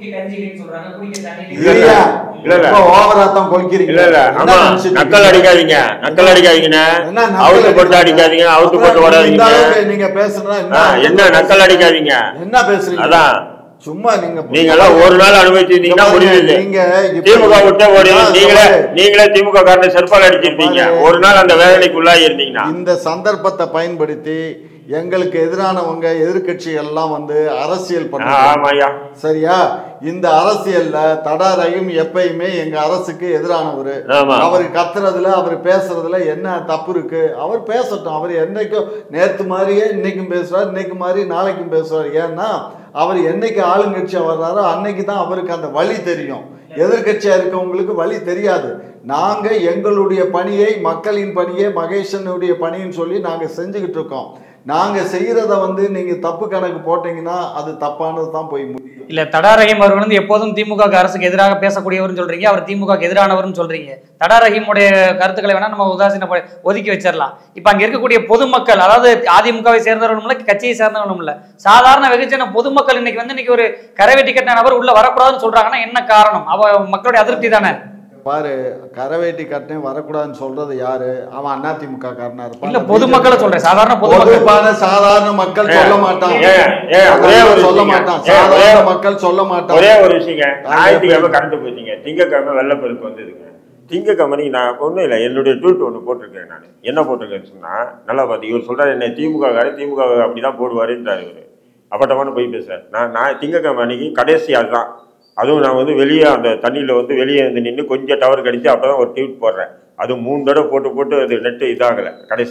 இல்ல, இல்ல. இல்ல, இல்ல. ரொம்ப ஓவரா தான் கொல்கிறீங்க இல்ல இல்ல என்ன ஆமா நினைச்சிட்டு நக்கல் இருக்கீங்க? அடிக்காதீங்க நக்கல் அடிக்காதீங்கண்ணே என்ன நக்கல் அவுத்து போட்டு அடிக்காதீங்க? அடிக்காதீங்க அவுத்து அப்புறம் போட்டு நீங்க இந்த ஓடாதீங்க அளவுக்கு நீங்க பேசுனா ஆ, என்ன நக்கல் அடிக்காதீங்க என்ன பேசுறீங்க அதான் சும்மா நீங்க நீங்க எல்லாம் ஒரு நாள் அனுபவிச்சிருந்தீங்கன்னா இந்த மாதிரி முடியுது நீங்க இப்ப- திமுக விட்டே ஓடி அதான் நீங்களே சொல்றேன். நீங்களே திமுக காரனை செருப்பால் அடிச்சிருப்பீங்க பாரு. ஒரு நாள் அந்த வேதனைக்கு உள்ளாகி இருந்தீங்கன்னா இந்த சந்தர்ப்பத்தை பயன்படுத்தி எங்களுக்கு எதிரானவங்க எதிர்க்கட்சி எல்லாம் வந்து அரசியல் ஆ, பண்ணாங்க ஆமாய்யா சரியா இந்த அரசியல்ல தடா ரஹீம் எப்பயுமே எங்க அரசுக்கு எதிரானவர் ஆமா அவர் கத்துறதுல அவர் பேசுறதுல என்ன தப்பு இருக்கு அவர் பேசட்டும் அவர் என்னைக்கும் நேத்து மாதிரியே இன்னைக்கும் பேசுறாரு இன்னைக்கு மாதிரி நாளைக்கும் பேசுறாரு ஏன்னா அவர் என்னைக்கு ஆளுங்கட்சியா வர்றாரோ அன்னைக்கு தான் அவருக்கு அந்த வழி தெரியும் எதிர்க்கட்சியா இருக்கவங்களுக்கு வழி தெரியாது நாங்க எங்களுடைய பணியை மக்களின் பணியை மகேஷனுடைய பணின்னு சொல்லி நாங்க செஞ்சுக்கிட்டு இருக்கோம் நாங்க செய்யறத வந்து நீங்க தப்பு கணக்கு போட்டீங்கன்னா அது தப்பானது தான் போய் முடியும் இல்ல தடா ரஹீம் அவர்கள் வந்து எப்போதும் திமுக க்கு அரசுக்கு எதிராக பேசக்கூடியவர்னு சொல்றீங்க அவர் திமுக க்கு எதிரானவர்னு சொல்றீங்க தடா ரஹீமுடைய கருத்துக்களை வேணா நம்ம உதாசீன ஒதுக்கி வச்சிடலாம் இப்ப அங்க இருக்கக்கூடிய பொதுமக்கள் அதாவது அதிமுகவை சேர்ந்தவர்களும் இல்ல கட்சியை சேர்ந்தவர்களும் இல்ல சாதாரண வெகுஜன பொதுமக்கள் இன்னைக்கு வந்து இன்னைக்கு ஒரு கரவேட்டி கட்டின நபர் உள்ள வரக்கூடாதுன்னு சொல்றாங்கன்னா என்ன காரணம் அவ மக்களுடைய அதிருப்தி தானே பாரு கரவேட்டி கட்டினே வரக்கூடாதுன்னு சொல்றது யாரு அவன் அதிமுக காரனா இருப்பான் இல்ல பொதுமக்களை சொல்றேன் சாதாரண பொதுமக்கள் பொதுவான சாதாரண மக்கள் சொல்ல மாட்டான் ஏன், ஏன், ஒரே ஒரு சொல்ல விஷயம். மாட்டான் ஏன், ஒரே- சாதாரண மக்கள் சொல்ல மாட்டான் ஒரே ஒரு விஷயங்க ஞாயிற்றுக்கிழமை கரண்ட் போச்சுங்க திங்கக்கிழமை வெள்ளப்பெருக்கு வந்ததுங்க திங்கக்கிழமை நான் ஒன்றும் இல்லை என்னுடைய ட்வீட் ஒன்று போட்டிருக்கேன் நான் என்ன போட்டிருக்கேன்னு சொன்னால் நல்லா பார்த்து இவர் சொல்கிறார் என்ன திமுக காரு திமுக அப்படி தான் போடுவாருன்றார் இவர் அப்பட்டமான போய் பேச நான் நான் திங்கக்கிழமை அன்னைக்கு கடைசி ஆள் தான் அதுவும் நான் வந்து வெளியே அந்த தண்ணியில் வந்து வெளியே வந்து நின்று கொஞ்சம் டவர் கடிச்சு அப்போ தான் ஒரு ட்வீட் போடுறேன் அது மூணு தடவை போட்டு போட்டு அது நெட்டு இதாகலை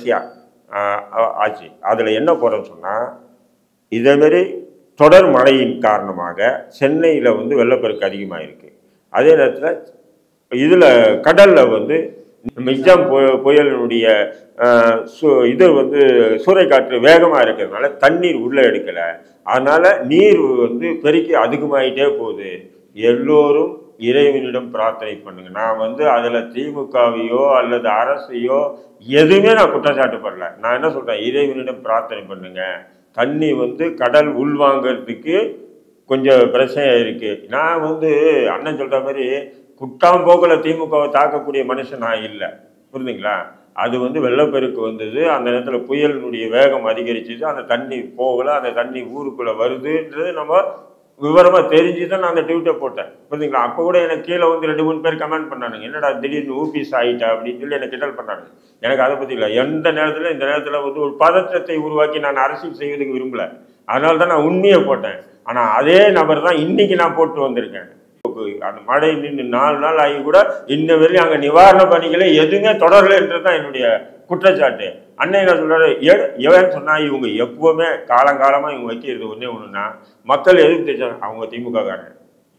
கடைசியாக ஆச்சு அதில் என்ன போடுறேன்னு சொன்னால் இதேமாரி தொடர் மழையின் காரணமாக சென்னையில் வந்து வெள்ளப்பெருக்கு அதிகமாக இருக்கு அதே நேரத்தில் இதில் கடலில் வந்து மிக்ஜாம் புய- புயலினுடைய ஆஹ், சு- இது வந்து சூறைக்காற்று வேகமாக இருக்கிறதுனால தண்ணீர் உள்ளே எடுக்கலை அதனால் நீர் வந்து பெருக்கி அதிகமாயிட்டே போகுது எல்லோரும் இறைவனிடம் பிரார்த்தனை பண்ணுங்க நான் வந்து அதில் திமுகவையோ அல்லது அரசையோ எதுவுமே நான் குற்றச்சாட்டு பண்ணல நான் என்ன சொல்றேன் இறைவனிடம் பிரார்த்தனை பண்ணுங்க தண்ணி வந்து கடல் உள்வாங்கிறதுக்கு கொஞ்சம் பிரச்சனை இருக்கு நான் வந்து அண்ணன் சொல்ற மாதிரி குட்டாம்போக்கில் திமுகவை தாக்கக்கூடிய மனுஷன் நான் இல்லை புரியுதுங்களா அது வந்து வெள்ளப்பெருக்கு வந்தது அந்த நேரத்தில் புயலினுடைய வேகம் அதிகரிச்சது அந்த தண்ணி போகல அந்த தண்ணி ஊருக்குள்ளே வருதுன்றது நம்ம விவரமாக தெரிஞ்சு தான் நான் அந்த ட்விட்டை போட்டேன் புரியுதுங்களா அப்போ கூட எனக்கு கீழே வந்து ரெண்டு மூணு பேர் கமெண்ட் பண்ணானுங்க என்னடா திடீர்னு ஊபிஸ் ஆகிட்டா அப்படின்னு சொல்லி எனக்கு கிண்டல் பண்ணாங்க எனக்கு அதை பற்றி இல்லை எந்த நேரத்தில் இந்த நேரத்தில் வந்து ஒரு பதற்றத்தை உருவாக்கி நான் அரசியல் செய்வதுக்கு விரும்பல அதனால தான் நான் உண்மையை போட்டேன் ஆனால் அதே நபர் தான் இன்னைக்கு நான் போட்டு வந்திருக்கேன் அந்த மழை நின்று நாலு நாள் ஆகி கூட இன்ன வரையும் அங்கே நிவாரண பணிகளை எதுவுமே தொடரலைன்றது தான் என்னுடைய குற்றச்சாட்டு அண்ணன் என்ன சொல்றாரு எ- எவன் சொன்னா இவங்க எப்பவுமே காலங்காலமா இவங்க வைக்கிறது ஒண்ணே ஒண்ணுன்னா மக்கள் எதிர்ப்பு தெரிஞ்சாங்க அவங்க திமுக காரங்க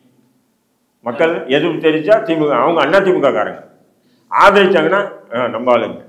மக்கள் எதிர்ப்பு தெரிஞ்சா திமுக அவங்க அண்ணா திமுக காரங்க ஆதரிச்சாங்கன்னா அஹ், நம்ம ஆளுங்க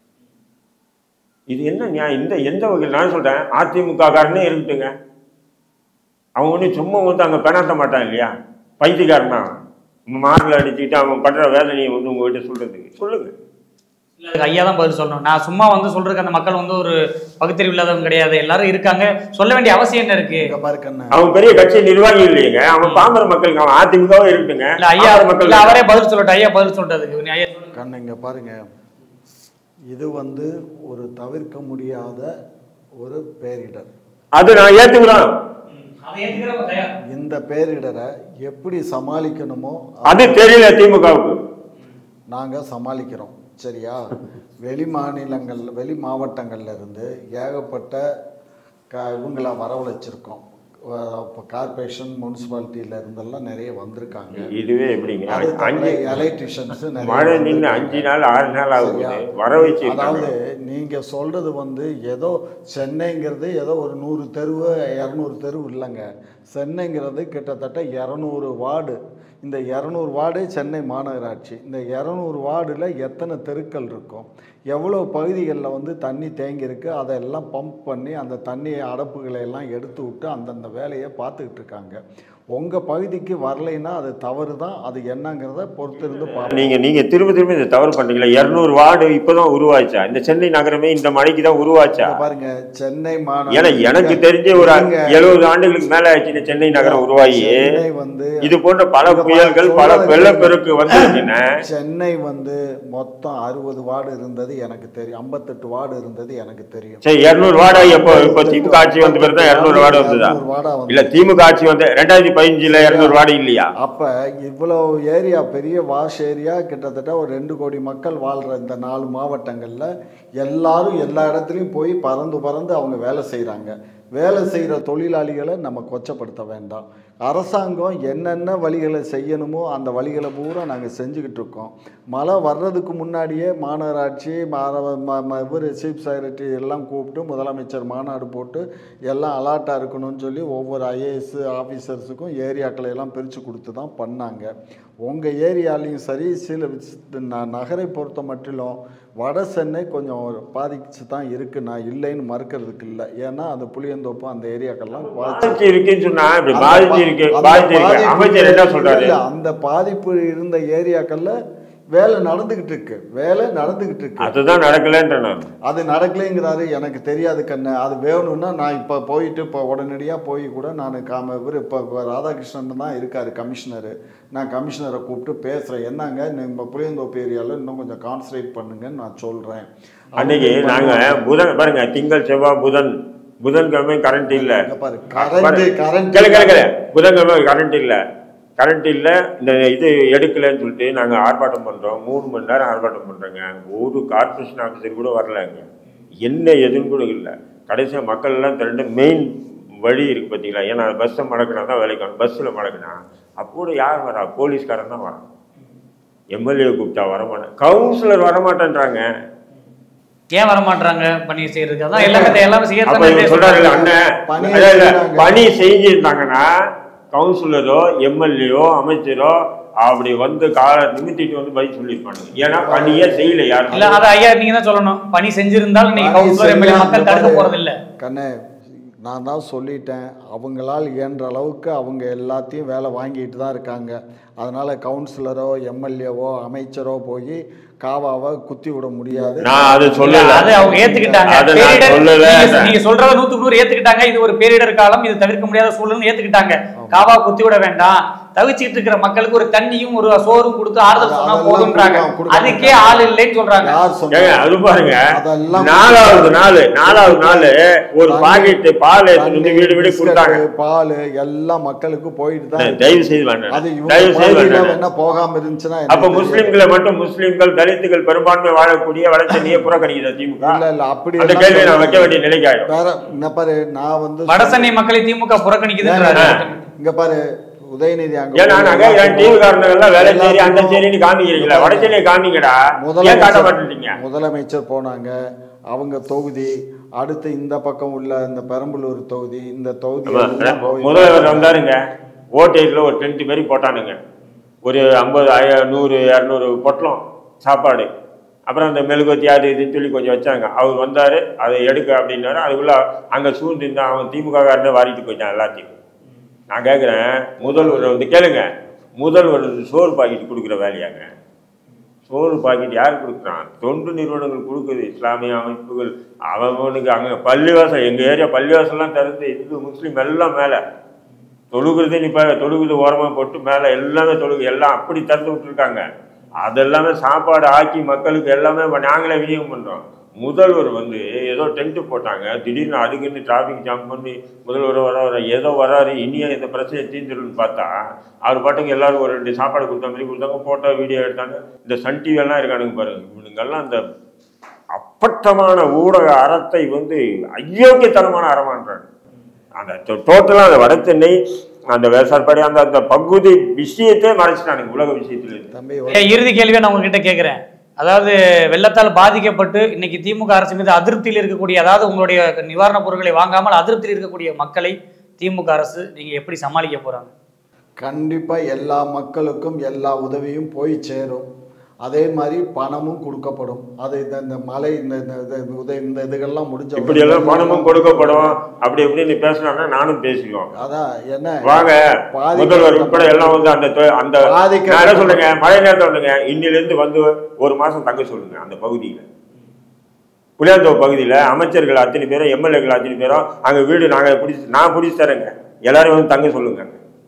இது என்ன நியாயம் இந்த எந்த வகையில் நான் சொல்றேன் அதிமுக காரனே இருக்கட்டுங்க அவன் ஒன்றும் சும்மா வந்து அங்கே பெணாத்த மாட்டான் இல்லையா பைத்தியக்காரன் தான் மார்பில் அடிச்சுக்கிட்டு அவன் பண்ற வேதனையை வந்து உங்ககிட்ட சொல்றதுக்கு சொல்லுங்க இல்ல, அதுக்கு ஐயா தான் பதில் சொல்லணும் நான் சும்மா வந்து சொல்றதுக்கு அந்த மக்கள் வந்து ஒரு பகுத்தறிவு இல்லாதவங்க கிடையாது எல்லாரும் இருக்காங்க சொல்ல வேண்டிய அவசியம் என்ன இருக்கு இங்க பாரு கண்ணு அவன் பெரிய கட்சி நிர்வாகி இல்லையங்க அவன் பாமர மக்களுக்கு அவன் அதிமுகவே இருக்கட்டுங்க இல்ல ஐயா பாமர மக்கள் இல்ல அவரே பதில் சொல்லட்டும் ஐயா பதில் சொல்றதுக்கு நீ ஐயா சொல்லுங்க. கண்ணு இங்க பாருங்க இது வந்து ஒரு தவிர்க்க முடியாத ஒரு பேரிடர் அது நான் ஏத்துக்கிறேன் அதை ஏத்துக்கிறவங்க தயார். இந்த பேரிடரை எப்படி சமாளிக்கணுமோ அது தெரியல திமுகவுக்கு நாங்கள் சமாளிக்கிறோம் சரியா வெளி மாநிலங்கள் வெளி மாவட்டங்கள்ல இருந்து ஏகப்பட்ட க இவங்கள வரவழைச்சிருக்கோம் இப்போ கார்பரேஷன் முனிசிபாலிட்டியில இருந்தெல்லாம் நிறைய வந்திருக்காங்க இதுவே எப்படிங்க அது அஞ்சு எலக்ட்ரிஷியன்ஸ் நிறைய மழை நின்று வந்திருக்காங்க. அஞ்சு நாள் ஆறு நாள் ஆகுது சரியா? வர வச்சு அதாவது நீங்க சொல்றது வந்து ஏதோ சென்னைங்கிறது ஏதோ ஒரு நூறு தெருவு இரநூறு தெருவு இல்லைங்க சென்னைங்கிறது கிட்டத்தட்ட இரநூறு வார்டு இந்த இரநூறு வார்டு சென்னை மாநகராட்சி இந்த இரநூறு வார்டில் எத்தனை தெருக்கள் இருக்கும் எவ்வளோ பகுதிகளில் வந்து தண்ணி தேங்கி இருக்கு அதெல்லாம் பம்ப் பண்ணி அந்த தண்ணி அடப்புகளை எல்லாம் எடுத்து விட்டு அந்தந்த வேலையை பார்த்துக்கிட்டு இருக்காங்க உங்கள் பகுதிக்கு வரலைன்னா அது தவறு தான் அது என்னங்கிறத பொறுத்திருந்து பார்ப்போம் நீங்க நீங்க திரும்ப திரும்ப இந்த தவறு பண்றீங்களா இருநூறு வார்டு இப்பதான் உருவாச்சா இந்த சென்னை நகரமே இந்த மழைக்கு தான் உருவாச்சா இங்க பாருங்க சென்னை ஏன்னா எனக்கு தெரிஞ்ச ஒரு இருங்க. எழுபது ஆண்டுகளுக்கு மேல ஆச்சு இந்த சென்னை நகரம் உருவாகி சென்னை வந்து இது போன்ற பல இங்க புயல்கள் பல சொல்றதை வெள்ளப்பெருக்கு வந்துருச்சுன்னா சென்னை வந்து மொத்தம் அறுபது வார்டு இருந்தது எனக்கு தெரியும் ஐம்பத்தெட்டு வார்டு இருந்தது எனக்கு தெரியும் சரி இருநூறு வார்டு எப்போ இப்போ திமுக ஆட்சி வந்த பிறகு தான் இருநூறு வார்டு வந்ததா 200 வார்டா வந்து இல்ல திமுக ஆட்சி வந்து ரெண்டாயிரத்தி பதினஞ்சுல இருநூறு வார்டு இல்லையா அப்ப இவ்வளோ ஏரியா பெரிய வாஷ் ஏரியா கிட்டத்தட்ட ஒரு ரெண்டு கோடி மக்கள் வாழ்ற இந்த நாலு மாவட்டங்கள்ல எல்லாரும் எல்லா இடத்துலையும் போய் பறந்து பறந்து அவங்க வேலை செய்றாங்க வேலை செய்கிற தொழிலாளிகளை நம்ம கொச்சப்படுத்த வேண்டாம் அரசாங்கம் என்னென்ன வழிகளை செய்யணுமோ அந்த வழிகளை பூரா நாங்கள் செஞ்சுக்கிட்டு இருக்கோம் மழை வர்றதுக்கு முன்னாடியே மாநகராட்சி இவர் சீஃப் செக்ரட்டரி எல்லாம் கூப்பிட்டு முதலமைச்சர் மாநாடு போட்டு எல்லாம் அலர்ட்டாக இருக்கணும்னு சொல்லி ஒவ்வொரு ஐஏஎஸ் ஆஃபீஸர்ஸுக்கும் ஏரியாக்களை எல்லாம் பிரித்து கொடுத்து தான் பண்ணாங்க உங்கள் ஏரியாலையும் சரி சில ந- நகரை பொறுத்த மட்டிலும் வட சென்னை கொஞ்சம் பாதிச்சு தான் இருக்கு நான் இல்லைன்னு மறுக்கிறதுக்கு இல்லை ஏன்னா அந்த புளியந்தோப்பு அந்த ஏரியாக்கெல்லாம் பாதிச்சு பாதிச்சு இருக்குன்னு சொன்னா இப்படி அந்த பாதிச்சு பா- இருக்கு அந்த பாதிச்சு இருக்கு பாதிப்பு அமைச்சர் என்ன சொல்றாரு இல்ல, அந்த பாதிப்பு இருந்த ஏரியாக்கள்ல வேலை நடந்துகிட்டு இருக்கு வேலை நடந்துகிட்டு இருக்கு அதுதான் நடக்கலன்ற நான் அது நடக்கலைங்கிறாரு எனக்கு தெரியாது கண்ணு அது வேணும்னா நான் இப்போ போயிட்டு இப்போ உடனடியாக போய் கூட நான் காம இவர் இப்போ ராதாகிருஷ்ணன் தான் இருக்காரு கமிஷனரு நான் கமிஷனரை கூப்பிட்டு பேசுகிறேன் என்னங்க நம்ம புளியந்தோப்பு ஏரியாவில் இன்னும் கொஞ்சம் கான்சன்ட்ரேட் பண்ணுங்கன்னு நான் சொல்கிறேன் அன்னைக்கு நாங்க புதன் பாருங்க திங்கள் செவ்வாய் புதன் புதன்கிழமை கரண்ட் இல்ல பாரு கரண்ட் கரண்ட் கேளு கேளு கேளு புதன்கிழமை கரண்ட் இல்ல கரண்ட் இல்ல இந்த இது எடுக்கலைன்னு சொல்லிட்டு நாங்க ஆர்ப்பாட்டம் பண்றோம் மூணு மணி நேரம் ஆர்ப்பாட்டம் பண்றோங்க ஒரு கார்பரேஷன் ஆஃபீஸர் கூட வரலங்க என்ன எதுன்னு கூட இல்லை கடைசியா மக்கள் எல்லாம் திரண்டு மெயின் வழி இருக்கு பார்த்தீங்களா ஏன்னா பஸ்ஸை மடக்கினா தான் வேலைக்கு வரணும் பஸ்ஸில் மடக்கினா அப்போ கூட யார் வரா போலீஸ்காரன் தான் வரான் எம்எல்ஏ கூப்பிட்டா வரமாட்டேன் கவுன்சிலர் வரமாட்டேன்றாங்க ஏன் வர மாட்டாங்க பணி செய்யறதுக்கு அதான் எல்லாமே எல்லாமே அப்ப இவங்க சொல்றாரு செய்ய அண்ணன் பணி அதான் இல்ல, செய்றாங்க. பணி செஞ்சிருந்தாங்கன்னா கவுன்சிலரோ எம்எல்ஏோ அமைச்சரோ அப்படி வந்து காலை நிமித்திட்டு வந்து பதில் சொல்லியிருப்பாங்க ஏன்னா பணியே செய்யல யாரும் இல்ல அத ஐயா நீங்க தான் சொல்லணும் பணி செஞ்சிருந்தால் நீங்க பணி கவுன்சிலர் எம்எல்ஏ செய்யாம மக்கள் தடுக்க பாரு. போறது இல்ல கண்ணே நான் தான் சொல்லிட்டேன் அவங்களால் இயன்ற அளவுக்கு அவங்க எல்லாத்தையும் வேலை வாங்கிட்டு தான் இருக்காங்க அதனால் கவுன்சிலரோ எம்எல்ஏவோ அமைச்சரோ போய் காவாவை குத்தி விட முடியாது நான் அது சொல்லல அது அவங்க ஏத்துக்கிட்டாங்க அதை நான் பேரிடர் சொல்லல. நீங்க- நீங்க சொல்றத நூத்துக்கு நூறு ஏத்துக்கிட்டாங்க இது ஒரு பேரிடர் காலம் இது தவிர்க்க முடியாத சூழல்னு ஏத்துக்கிட்டாங்க காவா குத்தி விட வேண்டாம் தவிச்சிட்டு இருக்கிற மக்களுக்கு ஒரு தண்ணியும் ஒரு சோறும் கொடுத்து ஆறுதல் அது- சொன்னா அதெல்லாம் போதுன்றாங்க கொடுக்க- கொடுக்க அதுக்கே ஆள் இல்லைன்னு சொல்றாங்க யார் ஏங்க சொன்னாங்க அது பாருங்க அதெல்லாம் நாலாவது நாள் நாலாவது நாள் ஒரு தண்ணி- பாக்கெட் பால் எடுத்துட்டு வந்து தண்ணி, வீடு வீடு கொடுத்தாங்க பிஸ்கட்டு, பால் எல்லாம் மக்களுக்கு போயிட்டு தான் இருக்கு. தயவு செய்து வேண்டாம் அது இவங்க தயவு செய்து பகுதியில வேண்டாம் வேணா போகாம இருந்துச்சுன்னா அப்ப எனக்கு தெரியாது. முஸ்லிம்களை மட்டும் முஸ்லிம்கள் தலித்துகள் பெரும்பான்மை வாழக்கூடிய வடசென்னையை புறக்கணிக்கிற திமுக இல்ல இல்ல அப்படி அந்த எல்லாம் கேள்வியை நான் சொல்ல- வைக்க வேண்டிய நிலைக்கு ஆயிடும் வேற என்ன பாரு நான் வந்து வடசென்னை மக்களை திமுக புறக்கணிக்குதுன்றாரு இங்க பாரு உதயநிதி அங்க ஏன்னா போய் நாங்க என் டிவி காரணங்கள்லாம் வேலை சேரி அந்த எல்லாத்துக்கும் சேரின்னு காமிக்கிறீங்களா வடசென்னையை காமிங்கடா ஏன் காட்ட மாட்டேங்க முதலமைச்சர் முதலமைச்சர் போனாங்க அவங்க தொகுதி அடுத்து இந்த பக்கம் உள்ள இந்த பெரம்பலூர் தொகுதி இந்த தொகுதி எல்லாம் போய் முதல்வர் வந்தாருங்க ஓட்டேஜில் ஒரு டென்ட் மாரி போட்டானுங்க ஒரு ஐம்பது ஐ- நூறு இரநூறு பொட்டலம் சாப்பாடு அப்புறம் அந்த மெழுகுவத்தி அது இதுன்னு சொல்லி கொஞ்சம் வச்சாங்க அவர் வந்தார் அதை எடுக்க அப்படின்னாரு அதுக்குள்ள அங்கே சூழ்ந்து இருந்தா அவன் திமுக காரனே வாரிட்டு போயிட்டான் எல்லாத்தையும் நான் கேட்குறேன் முதல்வர் வந்து கேளுங்க முதல்வர் வந்து சோறு பாக்கெட் கொடுக்குற வேலையாங்க சோறு பாக்கெட் யார் கொடுக்குறான் தொண்டு நிறுவனங்கள் கொடுக்குது இஸ்லாமிய அமைப்புகள் அவனுக்கு அங்கே பள்ளிவாசல் எங்கள் ஏரியா பள்ளிவாசல்லாம் திறந்து இந்து முஸ்லீம் எல்லாம் மேலே தொழுகிறது இப்போ தொழுகுது ஓரமாக போட்டு மேலே எல்லாமே தொழுகு எல்லாம் அப்படி திறந்து விட்டுருக்காங்க அதெல்லாமே சாப்பாடு ஆக்கி மக்களுக்கு எல்லாமே இப்ப நாங்களே விநியோகம் பண்ணுறோம் முதல்வர் வந்து ஏதோ டென்ட்டு போட்டாங்க திடீர்னு அதுக்குன்னு டிராஃபிக் ஜாம் பண்ணி முதல்வர் வர வர ஏதோ வராரு இனியும் இந்த பிரச்சனை தீர்ந்துருன்னு பார்த்தா அவர் பாட்டுக்கு எல்லாரும் ஒரு ரெண்டு சாப்பாடு கொடுத்த மாதிரி கொடுத்தாங்க ஃபோட்டோ வீடியோ எடுத்தாங்க இந்த சன் டிவி எல்லாம் இருக்கானுங்க பாருங்க இவனுங்கெல்லாம் இந்த அப்பட்டமான ஊடக அறத்தை வந்து அயோக்கியத்தனமான அறமான்றாங்க அந்த டோட்டலாக அந்த வட சென்னை அந்த வேசார்பாடி அந்த அந்த பகுதி விஷயத்தை மறைச்சிட்டானுங்க உலக விஷயத்துல இருந்து தம்பி ஏன் இறுதி கேள்வியை நான் உங்ககிட்ட கேட்கிறேன் அதாவது வெள்ளத்தால் பாதிக்கப்பட்டு இன்னைக்கு திமுக அரசு மீது அதிருப்தியில் இருக்கக்கூடிய அதாவது உங்களுடைய நிவாரணப் பொருட்களை வாங்காமல் அதிருப்தியில் இருக்கக்கூடிய மக்களை திமுக அரசு நீங்க எப்படி சமாளிக்க போறாங்க கண்டிப்பா எல்லா மக்களுக்கும் எல்லா உதவியும் போய் சேரும் அதே மாதிரி பணமும் கொடுக்கப்படும் அது இந்த இந்த மலை இந்த இந்த இந்த உதவி இந்த இதுகள்லாம் முடிஞ்ச இப்படி எல்லாம் பணமும் கொடுக்கப்படும் அப்படி இப்படின்னு பேசினாங்கன்னா நானும் பேசிக்குவோம் அதான் என்ன வாங்க பாதிக்கப்பட்ட முதல்வர் உட்பட எல்லாம் வந்து அந்த தொ- அந்த பாதிக்கப்பட்ட- நான் என்ன சொல்றேங்க மழை நேரத்தில் வந்துங்க இன்னில இருந்து வந்து ஒரு மாசம் தங்க சொல்லுங்க அந்த பகுதியில புளியாந்தோப்பு பகுதியில அமைச்சர்கள் அத்தனை பேரும் எம்எல்ஏக்கள் அத்தனை பேரும் அங்க வீடு நாங்க பிடிச்சி நான் பிடிச்சி தரேங்க எல்லாரும் வந்து தங்க சொல்லுங்க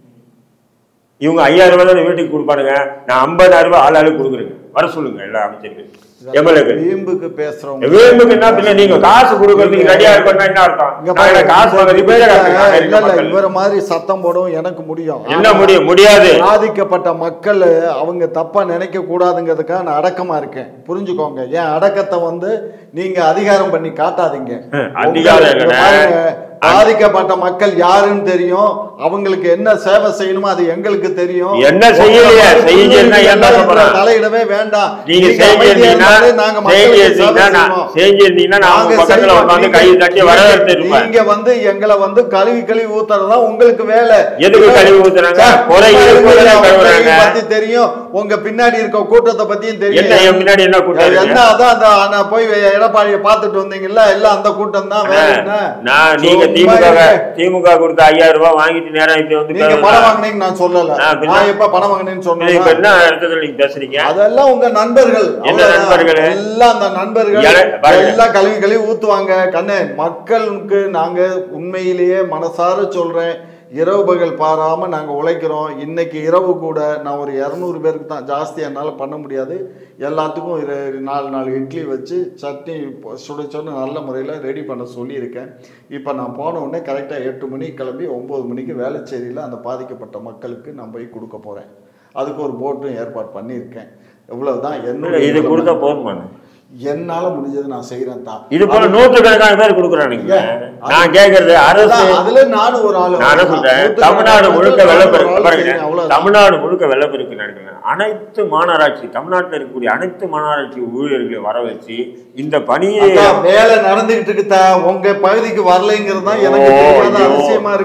இவங்க ஐயாயிரம் ரூபாய் தான் வீட்டுக்கு கொடுப்பானுங்க நான் ஐம்பதாயிரம் ரூபாய் ஆள் ஆளுக்கு கொடுக்குறேங்க வர சொல்லுங்க எல்லா அமைச்சர்கள் எம்எல்ஏக்கள் வீம்புக்கு பேசுறவங்க வேம்புக்கு என்ன பின்ன நீங்க காசு கொடுக்கறதுக்கு ரெடியா இருக்கணும்னா என்ன அர்த்தம் இங்க நான் என்ன காசு வாங்குறது பாருங்க, பிச்சைக்காரனுங்க, இல்ல இருக்க இல்ல மக்கள். இவர மாதிரி சத்தம் போடவும் எனக்கு முடியும் என்ன முடியும் முடியாது பாதிக்கப்பட்ட மக்கள் அவங்க தப்பா நினைக்க கூடாதுங்கிறதுக்காக நான் அடக்கமா இருக்கேன் புரிஞ்சுக்கோங்க என் அடக்கத்தை வந்து நீங்க அதிகாரம் பண்ணி காட்டாதீங்க அதிகாரம் உங்களுக்கு இல்லைண்ணே. பாருங்க, பாதிக்கப்பட்ட மக்கள் யாருன்னு தெரியும் அவங்களுக்கு என்ன சேவை செய்யணுமோ அது எங்களுக்கு தெரியும் என்ன செய்யலையே? செய்யுங்கன்னா என்ன இதுல சொல்றேன்? தலையிடவே வேண்டாம் நீங்க நீங்க அமைதியா செஞ்சிருந்தீங்கன்னா இருந்தாலே நாங்க மக்களுக்கு செஞ்சிருந்தீங்கன்னா சேவை நான் செய்வோம். செஞ்சிருந்தீங்கன்னா நான் உங்க நாங்க பக்கத்துல செய்வோம். உட்காந்து கை நீங்க- தட்டி வரவேற்று இருப்பேன் நீங்க வந்து எங்களை வந்து கழுவி கழுவி ஊத்துறதுதான் உங்களுக்கு வேலை எதுக்கு கழுவி ஊத்துறாங்க? சார், குறை உங்க இருக்கும்போது உங்க கழுவுறாங்க. பத்தி தெரியும் உங்க பின்னாடி இருக்க கூட்டத்தை பத்தியும் தெரியும் என்ன என் பின்னாடி என்ன கூட்டம் என்ன இருக்கு? அதான் அந்த நான் போய் எடப்பாடியை பார்த்துட்டு வந்தீங்கல்ல எல்லாம் அந்த கூட்டம் தான் வேற என்ன நான் நீங்க சும்மா திமுக இருங்க. திமுக கொடுத்த ஐயாயிரம் ரூபாய் வாங்கிட்டு நேரா இப்படி வந்து நீங்க பணம் வாங்கினீங்க நான் சொல்லல ஆ, பின்ன? நான் எப்ப பணம் வாங்கினேன்னு இப்ப சொன்னேன் என்ன இடத்துல நீங்க பேசுறீங்க அதெல்லாம் உங்க நண்பர்கள் என்ன அவ்வளவுதான். நண்பர்கள்? எல்லாம் அந்த நண்பர்கள் யாரு? பாருங்க. எல்லாம் கழுவி கழுவி ஊத்துவாங்க கண்ணே மக்களுக்கு நாங்க உண்மையிலேயே மனசார சொல்றேன் இரவு பகல் பாராம நாங்க உழைக்கிறோம் இன்னைக்கு இரவு கூட நான் ஒரு இரநூறு பேருக்கு தான் ஜாஸ்தி என்னால பண்ண முடியாது எல்லாத்துக்கும் இரு- நாலு நாலு இட்லி வச்சு சட்னி பொ- சுட சுட நல்ல முறையில் ரெடி பண்ண சொல்லியிருக்கேன் இப்போ நான் போன உடனே கரெக்டாக எட்டு மணிக்கு கிளம்பி ஒம்பது மணிக்கு வேளச்சேரியில் அந்த பாதிக்கப்பட்ட மக்களுக்கு நான் போய் கொடுக்க போகிறேன் அதுக்கு ஒரு போட்டும் ஏற்பாடு பண்ணியிருக்கேன் இவ்வளவுதான் என்னுடைய இது கொடுத்தா போதுமான என்னால முடிஞ்சது நான் செய்யறேன் தான் இது போல நூற்றுக்கணக்கான பேர் கொடுக்குறானுங்க ஏன்? நான் கேக்குறது அரசு அதான், அதுல நானும் ஒரு ஆளு நான் என்ன சொல்றேன் நூத்துக்கணக்கான தமிழ்நாடு முழுக்க நானும் ஒரு வெள்ளப்பெருக்கு ஆளு பாருங்க செய்றேன், அவ்வளவுதான். தமிழ்நாடு முழுக்க வெள்ளப்பெருக்கு நடக்குது அனைத்து மாநகராட்சி தமிழ்நாட்டில் இருக்கக்கூடிய அனைத்து மாநகராட்சி ஊழியர்களை வர வச்சு இந்த பணியை அதான் வேலை நடந்துகிட்டு இருக்குதா உங்க பகுதிக்கு வரலைங்கிறது தான் எனக்கு ஓ, தெரியாத ஐயோ. அதிசயமா இருக்கு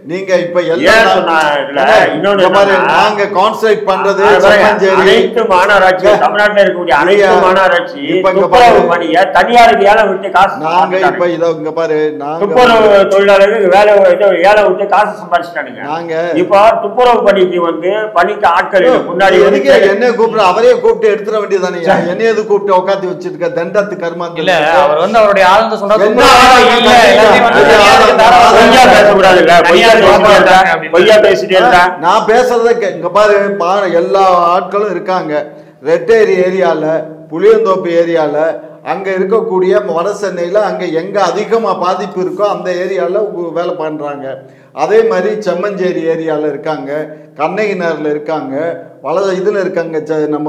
நீங்க இப்ப ஏன் எல்லாம் சொன்னா இல்ல, அண்ணா, இன்னொன்னு இங்க பாரு, என்னன்னா, நாங்க கான்சன்ட்ரேட் பண்றது அதான் செம்மஞ்சேரி அனைத்து மாநகராட்சி ஏ, தமிழ்நாட்டில் இருக்கக்கூடிய அனைத்து ஐயா, மாநகராட்சி இப்ப இங்க துப்புரவு பாரு. பணியை தனியாருக்கு ஏலம் விட்டு காசு நாங்க இப்ப சம்பாதிச்சிட்டானுங்க. இதோ இங்க பாரு நாங்க துப்புரவு தொழிலாளர்களுக்கு வேலை இது ஏலம் விட்டு காசு சம்பாதிச்சிட்டானுங்க நாங்க இப்போ துப்புரவு பணிக்கு வந்து பணிக்கு ஆட்கள் இல்லை. முன்னாடி வந்து எதுக்கு என்ன கூப்பிட்டு அவரே கூப்பிட்டு எடுத்துட வேண்டியதானே என்ன எது கூப்பிட்டு உட்காந்து வச்சிருக்க தண்டத்து கர்மாந்து இல்ல அவர் வந்து அவருடைய ஆழ்ந்த சொல்றாரு என்ன துப்புரவு ஆழம் இல்ல எல்லாத்தையும் வந்து இல்ல, தனியாருக்கு தாராளமா பொய்யா பேசக்கூடாது இல்ல பொய்யா தனியாருக்கு பேசிட்டே இருந்தா அப்படின்னு. பொய்யா பேசிட்டே இருந்தா நான் பேசுறத கே- இங்க பாரு மா- எல்லா ஆட்களும் இருக்காங்க ரெட்டேரி ஏரியால புளியந்தோப்பு ஏரியால அங்க இருக்கக்கூடிய வட சென்னையில அங்க எங்க அதிகமா பாதிப்பு இருக்கோ அந்த ஏரியால உ- வேலை பண்றாங்க அதே மாதிரி செம்மஞ்சேரி ஏரியால இருக்காங்க கண்ணகினர்ல இருக்காங்க வலது இதுல இருக்காங்க ச- நம்ம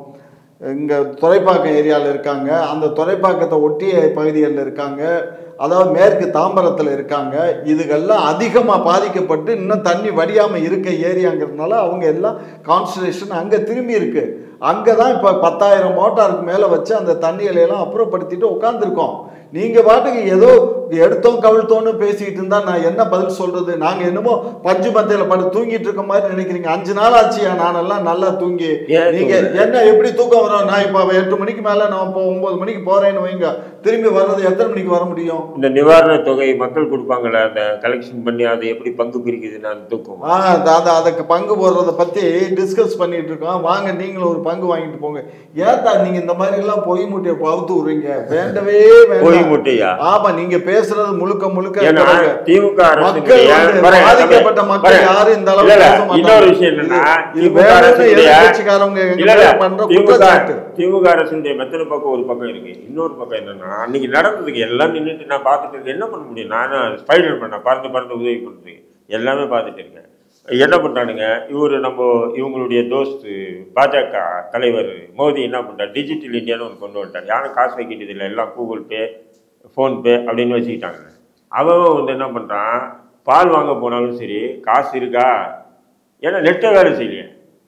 இங்க துறைப்பாக்கம் ஏரியால இருக்காங்க அந்த துறைப்பாக்கத்தை ஒட்டிய பகுதிகளில் இருக்காங்க அதாவது மேற்கு தாம்பரத்தில் இருக்காங்க இதுகெல்லாம் அதிகமாக பாதிக்கப்பட்டு இன்னும் தண்ணி வடியாமல் இருக்க ஏரியாங்கிறதுனால அவங்க எல்லாம் கான்சன்ட்ரேஷன் அங்கே திரும்பி இருக்கு அங்கே தான் இப்போ பத்தாயிரம் மோட்டாருக்கு மேலே வச்சு அந்த தண்ணிகளை எல்லாம் அப்புறப்படுத்திட்டு உட்காந்துருக்கோம் நீங்கள் பாட்டுக்கு ஏதோ எடுத்தோம் கவிழ்த்தோன்னு பேசிக்கிட்டு இருந்தா நான் என்ன பதில் சொல்றது நாங்கள் என்னமோ பஞ்சு மத்தையில் படு தூங்கிட்டு இருக்க மாதிரி நினைக்கிறீங்க அஞ்சு நாள் ஆச்சியா நானெல்லாம் நல்லா தூங்கி ஏன் நீங்க என்ன எப்படி தூக்கம் வரும் நான் இப்போ எட்டு மணிக்கு மேலே நான் இப்போ ஒன்பது மணிக்கு போறேன்னு வைங்க திரும்பி வர்றது எத்தனை மணிக்கு வர முடியும் இந்த நிவாரண தொகை மக்கள் கொடுப்பாங்கல்ல அந்த கலெக்ஷன் பண்ணி அதை எப்படி பங்கு பிரிக்குது நான் தூக்கம் ஆ அது- அது அதுக்கு பங்கு போடுறத பத்தி டிஸ்கஸ் பண்ணிட்டு இருக்கோம் வாங்க நீங்களும் ஒரு பங்கு வாங்கிட்டு போங்க ஏத்தா நீங்க இந்த மாதிரி எல்லாம் பொய் மூட்டையை பகுத்து விடுறீங்க வேண்டவே போய் வேண்டாம் முட்டையா ஆமா நீங்க பேசுறது முழுக்க முழுக்க ஏன்னா பாருங்க. திமுக மக்கள் அரசுடைய வந்து வரேன், பாதிக்கப்பட்ட வரேன். மக்கள் யாரும் இந்த அளவுக்கு இல்ல, இல்ல, பேச மாட்டாங்க. இன்னொரு விஷயம் என்னன்னா இது- இது திமுக வேணும்னு அரசுடைய எதிர்க்கட்சிக்காரங்க எங்க இல்ல, இல்ல, மேல பண்ற திமுக குற்றச்சாட்டு திமுக அரசுடைய மெத்தன பக்கம் ஒரு பக்கம் இருக்கு இன்னொரு பக்கம் என்னன்னா அன்னைக்கு நடந்ததுக்கு எல்லாம் நின்னுட்டு நான் பார்த்துட்டு இருக்கேன். என்ன பண்ண முடியும் நானும் ஸ்பைடர் பண்ண பறந்து பறந்து உதவி பண்ணுறது எல்லாமே பார்த்துட்டு இருக்கேன் என்ன பண்றானுங்க இவர் நம்ம இவங்களுடைய தோஸ்து பாஜக தலைவர் மோடி என்ன பண்றாரு டிஜிட்டல் இந்தியான்னு ஒன்று கொண்டு வந்துட்டார் யாரும் காசு வைக்க வேண்டியதில்லை எல்லாம் கூகுள் பே ஃபோன்பே அப்படின்னு வச்சுக்கிட்டாங்க அவன் வந்து என்ன பண்ணுறான் பால் வாங்க போனாலும் சரி காசு இருக்கா ஏன்னா நெட்டை வேலை செய்யலையே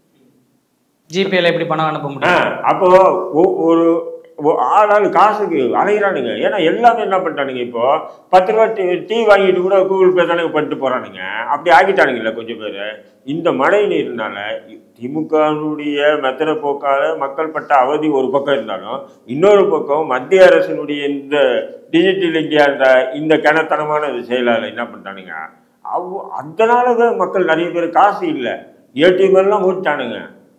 ஜிபேல எப்படி பணம் அனுப்ப ஆ, முடியும் அப்போ ஒ- ஒரு ஒ- ஆளாள் காசுக்கு அலைகிறானுங்க ஏன்னா எல்லாமே என்ன பண்ணிட்டானுங்க இப்போ பத்து ரூபா டீ டீ வாங்கிட்டு கூட கூகுள் பே தானே பண்ணிட்டு போறானுங்க அப்படி ஆக்கிட்டானுங்கல்ல கொஞ்சம் பேர் இந்த மழை நீர்னால திமுகனுடைய மெத்தன போக்கால மக்கள் பட்ட அவதி ஒரு பக்கம் இருந்தாலும் இன்னொரு பக்கம் மத்திய அரசினுடைய இந்த டிஜிட்டல் இந்தியா இந்த இந்த கிணத்தனமான இது செயலால் என்ன பண்ணிட்டானுங்க அவ் அதனால தான் மக்கள் நிறைய பேர் காசு இல்லை ஏடிஎம் எல்லாம் மூட்டானுங்க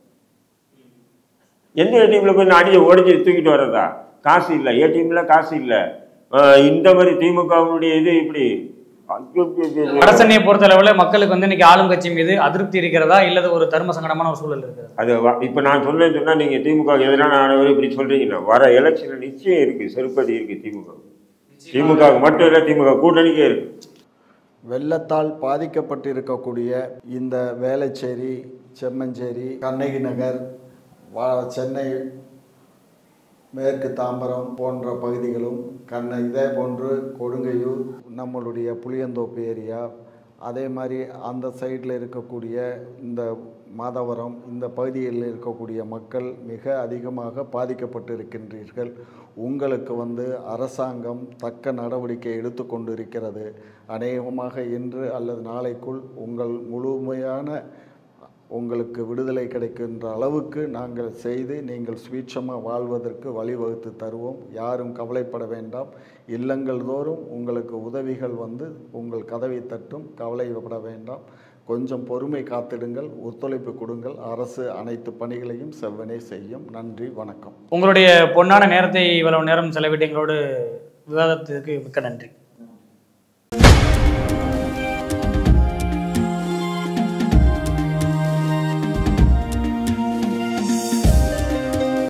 எந்த ஏடிஎம்ல போய் நான் அடியை ஓடிச்சு தூக்கிட்டு வர்றதா காசு இல்லை ஏடிஎம்ல காசு இல்லை இந்த மாதிரி திமுகவுடைய இது இப்படி ஐயோ, ஐயோ, ஐயோ. வடசென்னையை பொறுத்தளவுல மக்களுக்கு வந்து இன்னைக்கு ஆளும் கட்சி மீது அதிருப்தி இருக்கிறதா இல்லது ஒரு தர்ம சங்கடமான ஒரு சூழல் இருக்கிறதா அது வ- இப்ப நான் சொன்னேன்னு சொன்னா நீங்க திமுக எதிரான ஆனவர் இப்படி சொல்றீங்கன்னா வர எலெக்ஷன்ல நிச்சயம் இருக்கு செருப்படி இருக்கு திமுக திமுக மட்டும் இல்லை திமுக கூட்டணிக்கே இருக்கு வெள்ளத்தால் பாதிக்கப்பட்டிருக்கக்கூடிய இந்த வேளச்சேரி செம்மஞ்சேரி கண்ணகி நகர் வா சென்னை மேற்கு தாம்பரம் போன்ற பகுதிகளும் கண்ண இதே போன்று கொடுங்கையூர் நம்மளுடைய புளியந்தோப்பு ஏரியா அதே மாதிரி அந்த சைடில் இருக்கக்கூடிய இந்த மாதவரம் இந்த பகுதிகளில் இருக்கக்கூடிய மக்கள் மிக அதிகமாக பாதிக்கப்பட்டு இருக்கின்றீர்கள் உங்களுக்கு வந்து அரசாங்கம் தக்க நடவடிக்கை எடுத்துக்கொண்டு இருக்கிறது அநேகமாக இன்று அல்லது நாளைக்குள் உங்கள் முழுமையான உங்களுக்கு விடுதலை கிடைக்கின்ற அளவுக்கு நாங்கள் செய்து நீங்கள் சுவீட்சமாக வாழ்வதற்கு வழிவகுத்து தருவோம் யாரும் கவலைப்பட வேண்டாம் இல்லங்கள் தோறும் உங்களுக்கு உதவிகள் வந்து உங்கள் கதவை தட்டும் கவலைப்பட வேண்டாம் கொஞ்சம் பொறுமை காத்திடுங்கள் ஒத்துழைப்பு கொடுங்கள் அரசு அனைத்து பணிகளையும் செவ்வனே செய்யும் நன்றி வணக்கம் உங்களுடைய பொன்னான நேரத்தை இவ்வளவு நேரம் செலவிட்டு எங்களோடு விவாதத்துக்கு மிக்க நன்றி